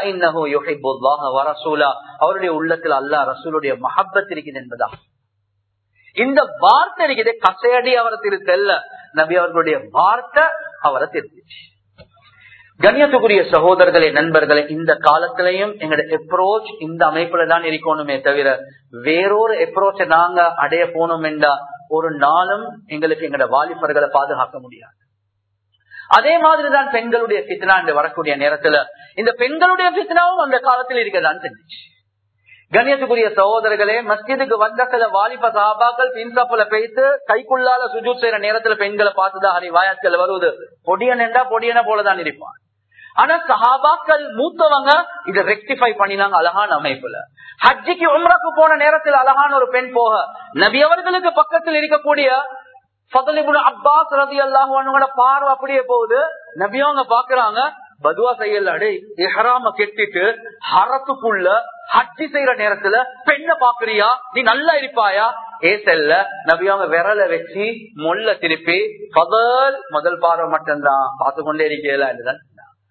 Speaker 1: அவருடைய உள்ளத்தில் அல்லா ரசூலுடைய மஹப்பத் இருக்குது என்பதா இந்த வார்த்தை இருக்குது கசையடி அவரை திருத்தல்ல நபி அவர்களுடைய வார்த்தை அவரை திருத்திச்சு கண்ணியத்துக்குரிய சகோதரர்களே நண்பர்களே இந்த காலத்திலையும் எங்களோட அப்ரோச் இந்த அமைப்புல தான் இருக்கணுமே தவிர வேறொரு அப்ரோச்ச நாங்க அடைய போனோம் என்றா ஒரு நாளும் எங்களுக்கு எங்களோட வாலிபர்களை பாதுகாக்க முடியாது அதே மாதிரிதான் பெண்களுடைய பித்னா என்று வரக்கூடிய நேரத்துல இந்த பெண்களுடைய பித்னாவும் அந்த காலத்தில் இருக்கதான் செஞ்சிச்சு கண்ணியத்துக்குரிய சகோதரர்களே மஸ்ஜிதுக்கு வந்த சில வாலிப சாபாக்கள் பின்சாப்புல பேத்து கைக்குள்ளால சுஜூத் செய்யற நேரத்துல பெண்களை பார்த்துதான் அறிவாயத்தில் வருவது பொடியன் என்றா பொடியனை போலதான் இருப்பான் ஆனா சஹாபாக்கள் மூத்தவங்க இதை ரெக்டிஃபை பண்ணினாங்க அழகான அமைப்புல ஹஜ்ஜிக்கு உம்ராக்கு போன நேரத்தில் அழகான ஒரு பெண் போக நபி அவர்களுக்கு பக்கத்தில் இருக்கக்கூடிய அப்பாஸ் ரதி அல்லாஹோட பார்வை அப்படியே போகுது நபியவங்க பாக்குறாங்க பதுவா செய்யல அடே எஹராம கெட்டிட்டு ஹரத்துக்குள்ள ஹஜ்ஜி செய்யற நேரத்துல பெண்ண பாக்குறியா நீ நல்லா இருப்பாயா ஏ செல்ல நபியவங்க விரல வச்சு மொல்ல திருப்பி பதல் முதல் பார்வை மட்டும்தான் பார்த்து கொண்டே இருக்கல என்றுதான்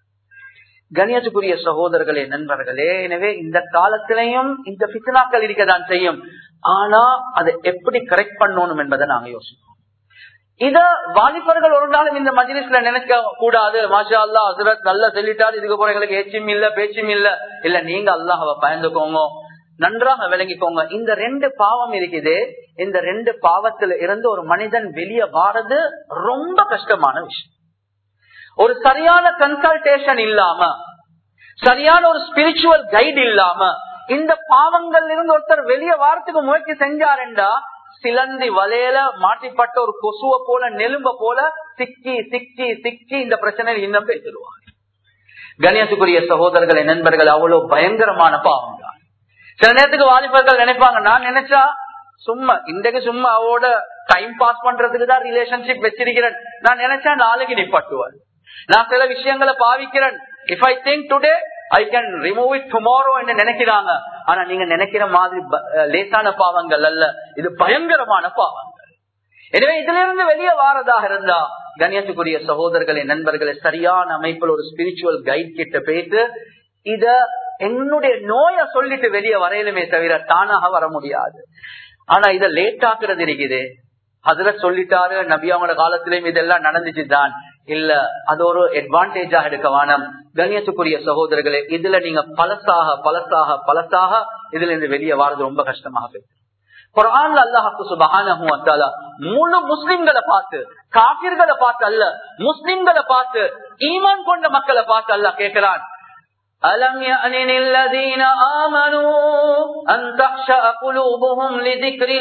Speaker 1: கணியத்துக்குரிய சகோதரர்களே நண்பர்களே எனவே இந்த காலத்திலையும் இந்த பித்தனாக்கள் இருக்கதான் செய்யும் ஆனா அதை எப்படி கரெக்ட் பண்ணணும் என்பதை நாங்க யோசிப்போம் இத வாலிபர்கள் ஒரு நாளும் இந்த மஜிலிஸ்ல நினைக்க கூடாது மாஷா அல்லா ஹசரத் நல்லா சொல்லிட்டாரு இதுக்கு போற எங்களுக்கு ஏச்சும் இல்ல பேச்சும் இல்ல இல்ல நீங்க அல்லாஹவை பயந்துக்கோங்க நன்றாக விளங்கிக்கோங்க இந்த ரெண்டு பாவம் இருக்குது இந்த ரெண்டு பாவத்துல இருந்து ஒரு மனிதன் வெளியே வாரது ரொம்ப கஷ்டமான விஷயம் ஒரு சரியான கன்சல்டேஷன் இல்லாம சரியான ஒரு ஸ்பிரிச்சுவல் கைடு இல்லாம இந்த பாவங்கள்ல இருந்து ஒருத்தர் வெளியே வாரத்துக்கு முயற்சி செஞ்சாருண்டா சிலந்தி வலையில மாட்டிப்பட்ட ஒரு கொசுவ போல நெலும்ப போல சிக்கி சிக்கி சிக்கி இந்த பிரச்சனையில் இன்னும் பேசிடுவாங்க கணியத்துக்குரிய சகோதரர்களை நண்பர்கள் அவ்வளவு பயங்கரமான பாவம் தான் சில நேரத்துக்கு வாலிபர்கள் நினைப்பாங்க நான் நினைச்சா சும்மா இன்றைக்கு சும்மா அவோட டைம் பாஸ் பண்றதுக்கு தான் ரிலேஷன்ஷிப் வச்சிருக்கிறேன் நான் நினைச்சா நாளைக்கு நிப்பாட்டுவார் நான் சில விஷயங்களை பாவிக்கிறேன் if I think today I can remove it tomorrow என்று நினைக்கிறாங்க ஆனா நீங்க நினைக்கிற மாதிரி லேசான பாவங்கள் அல்ல இது பயங்கரமான பாவங்கள் எனவே இதுல இருந்து வெளியே வாரதாக இருந்தா கண்ணியத்துக்குரிய சகோதரர்களை நண்பர்களை சரியான அமைப்பில் ஒரு ஸ்பிரிச்சுவல் கைட் கிட்ட போயிட்டு இத என்னுடைய நோய சொல்லிட்டு வெளியே வரையிலுமே தவிர தானாக வர முடியாது ஆனா இத லேட் ஆக்குறது இருக்குது அதுல சொல்லிட்டாரு நபியாவோட காலத்திலயும் இதெல்லாம் நடந்துச்சு தான் இல்ல அது ஒரு அட்வான்டேஜா எடுக்க வேணாம் கண்ணியத்துக்குரிய சகோதரர்களே இதுல நீங்க பழசாக பழசாக பழசாக இதுல இருந்து வெளியே வாரது ரொம்ப கஷ்டமாக போயிருக்கு குரான்ல அல்லாஹாக்கு சுபஹான முழு முஸ்லிம்களை பார்த்து காபிர்களை பார்த்து அல்ல முஸ்லிம்களை பார்த்து ஈமான் கொண்ட மக்களை பார்த்து அல்ல கேட்கிறான் ألم يأن الذين آمنوا أن تخشأ قلوبهم لذكر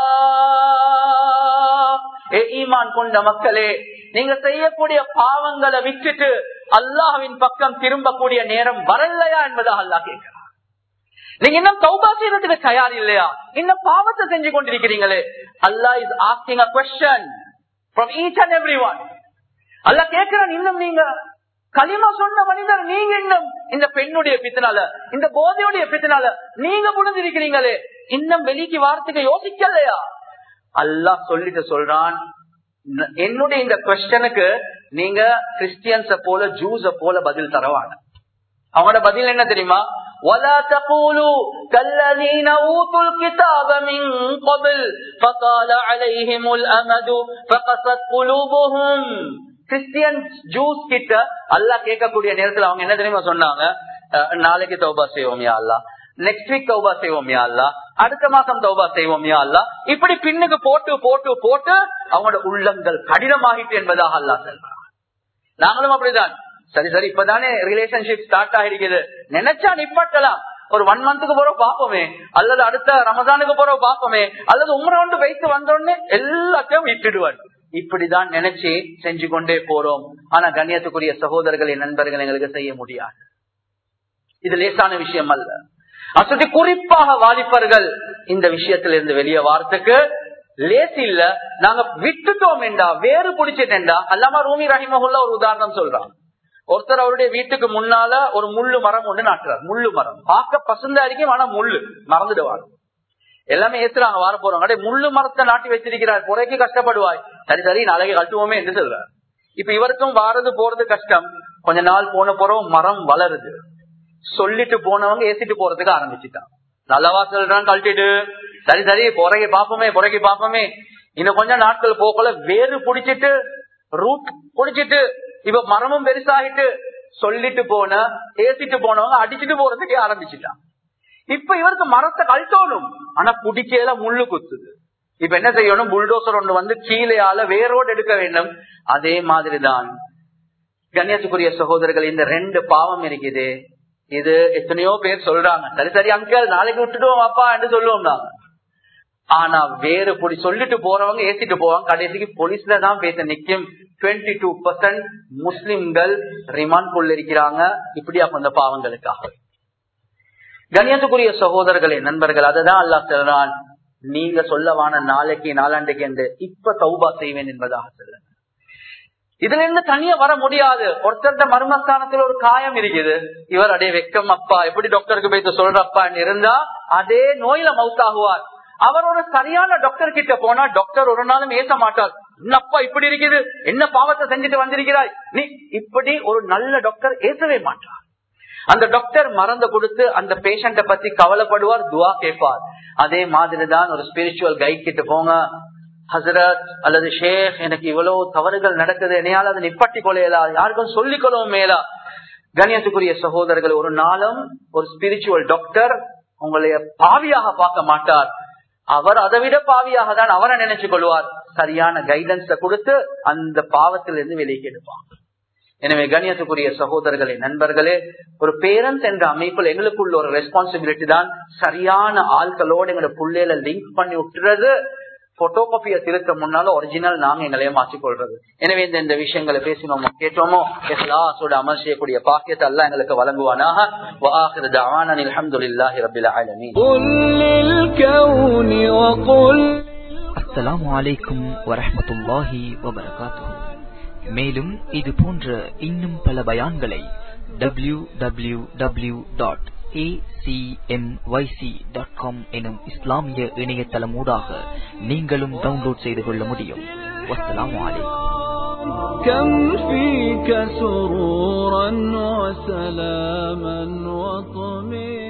Speaker 1: الله ஈமான் கொண்ட மக்களே நீங்க செய்யக்கூடிய பாவங்களை விட்டுட்டு அல்லாஹ்வின் பக்கம் திரும்பக்கூடிய நேரம் வரலையா என்பதாக அல்லாஹ் கேட்கிறார் நீங்க இன்னும் தௌபா செய்யறதுக்கு தயார் இல்லையா இன்னும் பாவத்தை செஞ்சு கொண்டிருக்கிறீங்களே Allah is asking a question from each and every one அல்ல கேட்கிறான் இன்னும் நீங்க களிமா சொன்ன மனிதர் நீங்க இன்னும் இந்த பெண்ணுடைய பித்தனால இந்த போதையுடைய பித்தனால நீங்க முடிஞ்சிருக்கிறீங்களே இன்னும் வெளிக்கு வாரத்துக்கு யோசிக்கலையா அல்லாஹ் சொல்லிட்டு சொல்றான் என்னுடைய இந்த கொஸ்டனுக்கு நீங்க கிறிஸ்டியன்ஸ போல ஜூஸ போல பதில் தரவான அவங்களோட பதில் என்ன தெரியுமா ولا تقولوا كالذين اوتوا الكتاب من قبل فطال عليهم الامد فقست قلوبهم கிறிஸ்டியன் ஜூஸ் கிட்ட அல்லா கேட்கக்கூடிய நேரத்துல அவங்க என்ன தெரியுமா சொன்னாங்க நாளைக்கு தௌபா செய்வோம் யா அல்லா நெக்ஸ்ட் வீக் தௌபா செய்வோம் யா அல்லா அடுத்த மாசம் தௌபா செய்வோம் யா அல்லா இப்படி பின்னுக்கு போட்டு போட்டு போட்டு அவங்களோட உள்ளங்கள் கடினமாகிட்டு என்பதாக அல்லா சொல்றாங்க நாங்களும் அப்படிதான் சரி சரி இப்பதானே ரிலேஷன்ஷிப் ஸ்டார்ட் ஆகிருக்குது நினைச்சா நிப்பாட்டலாம் ஒரு ஒன் மந்த்துக்கு போற பாப்போமே அல்லது அடுத்த ரமதானுக்கு போற பாப்போமே அல்லது உமரவுண்டு வைத்து வந்தோடனே எல்லாத்தையும் விட்டுடுவான் இப்படிதான் நினைச்சு செஞ்சு கொண்டே போறோம் ஆனா கண்ணியத்துக்குரிய சகோதரர்களின் நண்பர்கள் எங்களுக்கு செய்ய முடியாது இது லேசான விஷயம் அல்ல அசதி குறிப்பாக வாலிபர்கள் இந்த விஷயத்துல இருந்து வெளியே வாரத்துக்கு லேஸ் இல்ல நாங்க விட்டுட்டோம் என்றா வேறு பிடிச்சிட்டேன்டா அல்லாம ரூமி ரஹிமகுல்ல ஒரு உதாரணம் சொல்றான் ஒருத்தர் அவருடைய வீட்டுக்கு முன்னால ஒரு முள்ளு மரம் ஒண்ணு நாட்டுறார் முள்ளு மரம் பார்க்க பசுந்தா இருக்கும் ஆனா முள்ளு மறந்துடுவாங்க எல்லாமே ஏத்துறாங்க வார போறோம் முள்ளு மரத்தை நாட்டி வச்சிருக்கிறார் குறைக்கு கஷ்டப்படுவாய் சரி சரி நாளைக்கு கட்டுவோமே என்று சொல்றார் இப்ப இவருக்கும் வாரது போறது கஷ்டம் கொஞ்ச நாள் போன போறோம் மரம் வளருது சொல்லிட்டு போனவங்க ஏசிட்டு போறதுக்கு ஆரம்பிச்சுட்டான் நல்லவா சொல்றான் கழட்டிட்டு சரி சரி புறகை பாப்போமே புறகை பாப்போமே இன்னும் கொஞ்சம் நாட்கள் போக்கல வேறு புடிச்சிட்டு ரூட் புடிச்சிட்டு இப்ப மரமும் பெருசாகிட்டு சொல்லிட்டு போன ஏசிட்டு போனவங்க அடிச்சுட்டு போறதுக்கு ஆரம்பிச்சுட்டான் இப்ப இவருக்கு மரத்தை கழட்டணும் ஆனா குடிக்கையில முள்ளு குத்துது இப்ப என்ன செய்யணும் புல்டோசர் ஒன்று வந்து கீழேயால வேரோடு எடுக்க வேண்டும் அதே மாதிரிதான் கண்ணியத்துக்குரிய சகோதரர்கள் இந்த ரெண்டு பாவம் இருக்குது இது எத்தனையோ பேர் சொல்றாங்க சரி சரி அங்கிள் நாளைக்கு விட்டுடுவோம் அப்பா என்று சொல்லுவோம் நாங்க ஆனா வேறு பொடி சொல்லிட்டு போறவங்க ஏத்திட்டு போவாங்க கடைசிக்கு போலீஸ்ல தான் பேச நிக்கும் டுவெண்ட்டி டூ பர்சன்ட் முஸ்லிம்கள் ரிமாண்ட் கொள்ள இருக்கிறாங்க இப்படி அப்ப அந்த பாவங்களுக்காக கணியத்துக்குரிய சகோதரர்களே நண்பர்கள் அதுதான் அல்லா சொல்றான் நீங்க சொல்லவான நாளைக்கு நாளாண்டைக்கு என்று இப்ப தௌபா செய்வேன் என்பதாக சொல்லுங்க இதுல இருந்து தனியா வர முடியாது ஒருத்தர் மர்மஸ்தானத்துல ஒரு காயம் இருக்குது இவர் அடே வெக்கம் அப்பா எப்படி டாக்டருக்கு போயிட்டு சொல்றப்பா இருந்தா அதே நோயில மவுத்தாகுவார் அவர் ஒரு சரியான டாக்டர் கிட்ட போனா டாக்டர் ஒரு நாளும் ஏச மாட்டார் என்னப்பா இப்படி இருக்குது என்ன பாவத்தை செஞ்சுட்டு வந்திருக்கிறாய் நீ இப்படி ஒரு நல்ல டாக்டர் ஏசவே மாட்டார் அந்த டாக்டர் மறந்து கொடுத்து அந்த பேஷண்ட பத்தி கவலைப்படுவார் துவா கேட்பார் அதே மாதிரிதான் ஒரு ஸ்பிரிச்சுவல் கைட் கிட்ட போங்க ஹசரத் அல்லது ஷேக் எனக்கு இவ்வளவு தவறுகள் நடக்குது என்னையால் அதை நிப்பட்டி கொள்ளையலா யாருக்கும் சொல்லிக் கொள்ளவும் மேலா கணியத்துக்குரிய சகோதரர்கள் ஒரு நாளும் ஒரு ஸ்பிரிச்சுவல் டாக்டர் உங்களைய பாவியாக பார்க்க மாட்டார் அவர் அதை விட பாவியாக தான் அவரை நினைச்சு கொள்வார் சரியான கைடன்ஸ கொடுத்து அந்த பாவத்திலிருந்து வெளியே எடுப்பார் எனவே கணியத்துக்குரிய சகோதரர்களே நண்பர்களே ஒரு பேரண்ட்ஸ் என்ற அமைப்பில் எங்களுக்குள்ள ஒரு ரெஸ்பான்சிபிலிட்டி தான் சரியான ஆட்களோடு எங்களோட புள்ளையில லிங்க் பண்ணி விட்டுறது போட்டோ காப்பியை திருத்த முன்னால ஒரிஜினல் நாங்க எங்களையே மாற்றிக்கொள்றது எனவே இந்த இந்த விஷயங்களை பேசினோமோ கேட்டோமோ எஸ்லாசோட அமல் செய்யக்கூடிய பாக்கியத்தை எல்லாம் எங்களுக்கு வழங்குவானாக வாஹிரு தவான அல்ஹம்துலில்லாஹி ரப்பில் ஆலமீன்
Speaker 2: قل للكون وقل
Speaker 3: அஸ்ஸலாமு அலைக்கும் வரஹ்மத்துல்லாஹி வபரகாத்துஹு மேலும் இது போன்ற இன்னும் பல பயான்களை W W W dot dot com எனும் இஸ்லாமிய இணையதளமூடாக நீங்களும் டவுன்லோட் செய்து கொள்ள முடியும் வஸ்ஸலாமு அலைக்கும்
Speaker 2: كم فيك سرورا وسلاما وطمئنا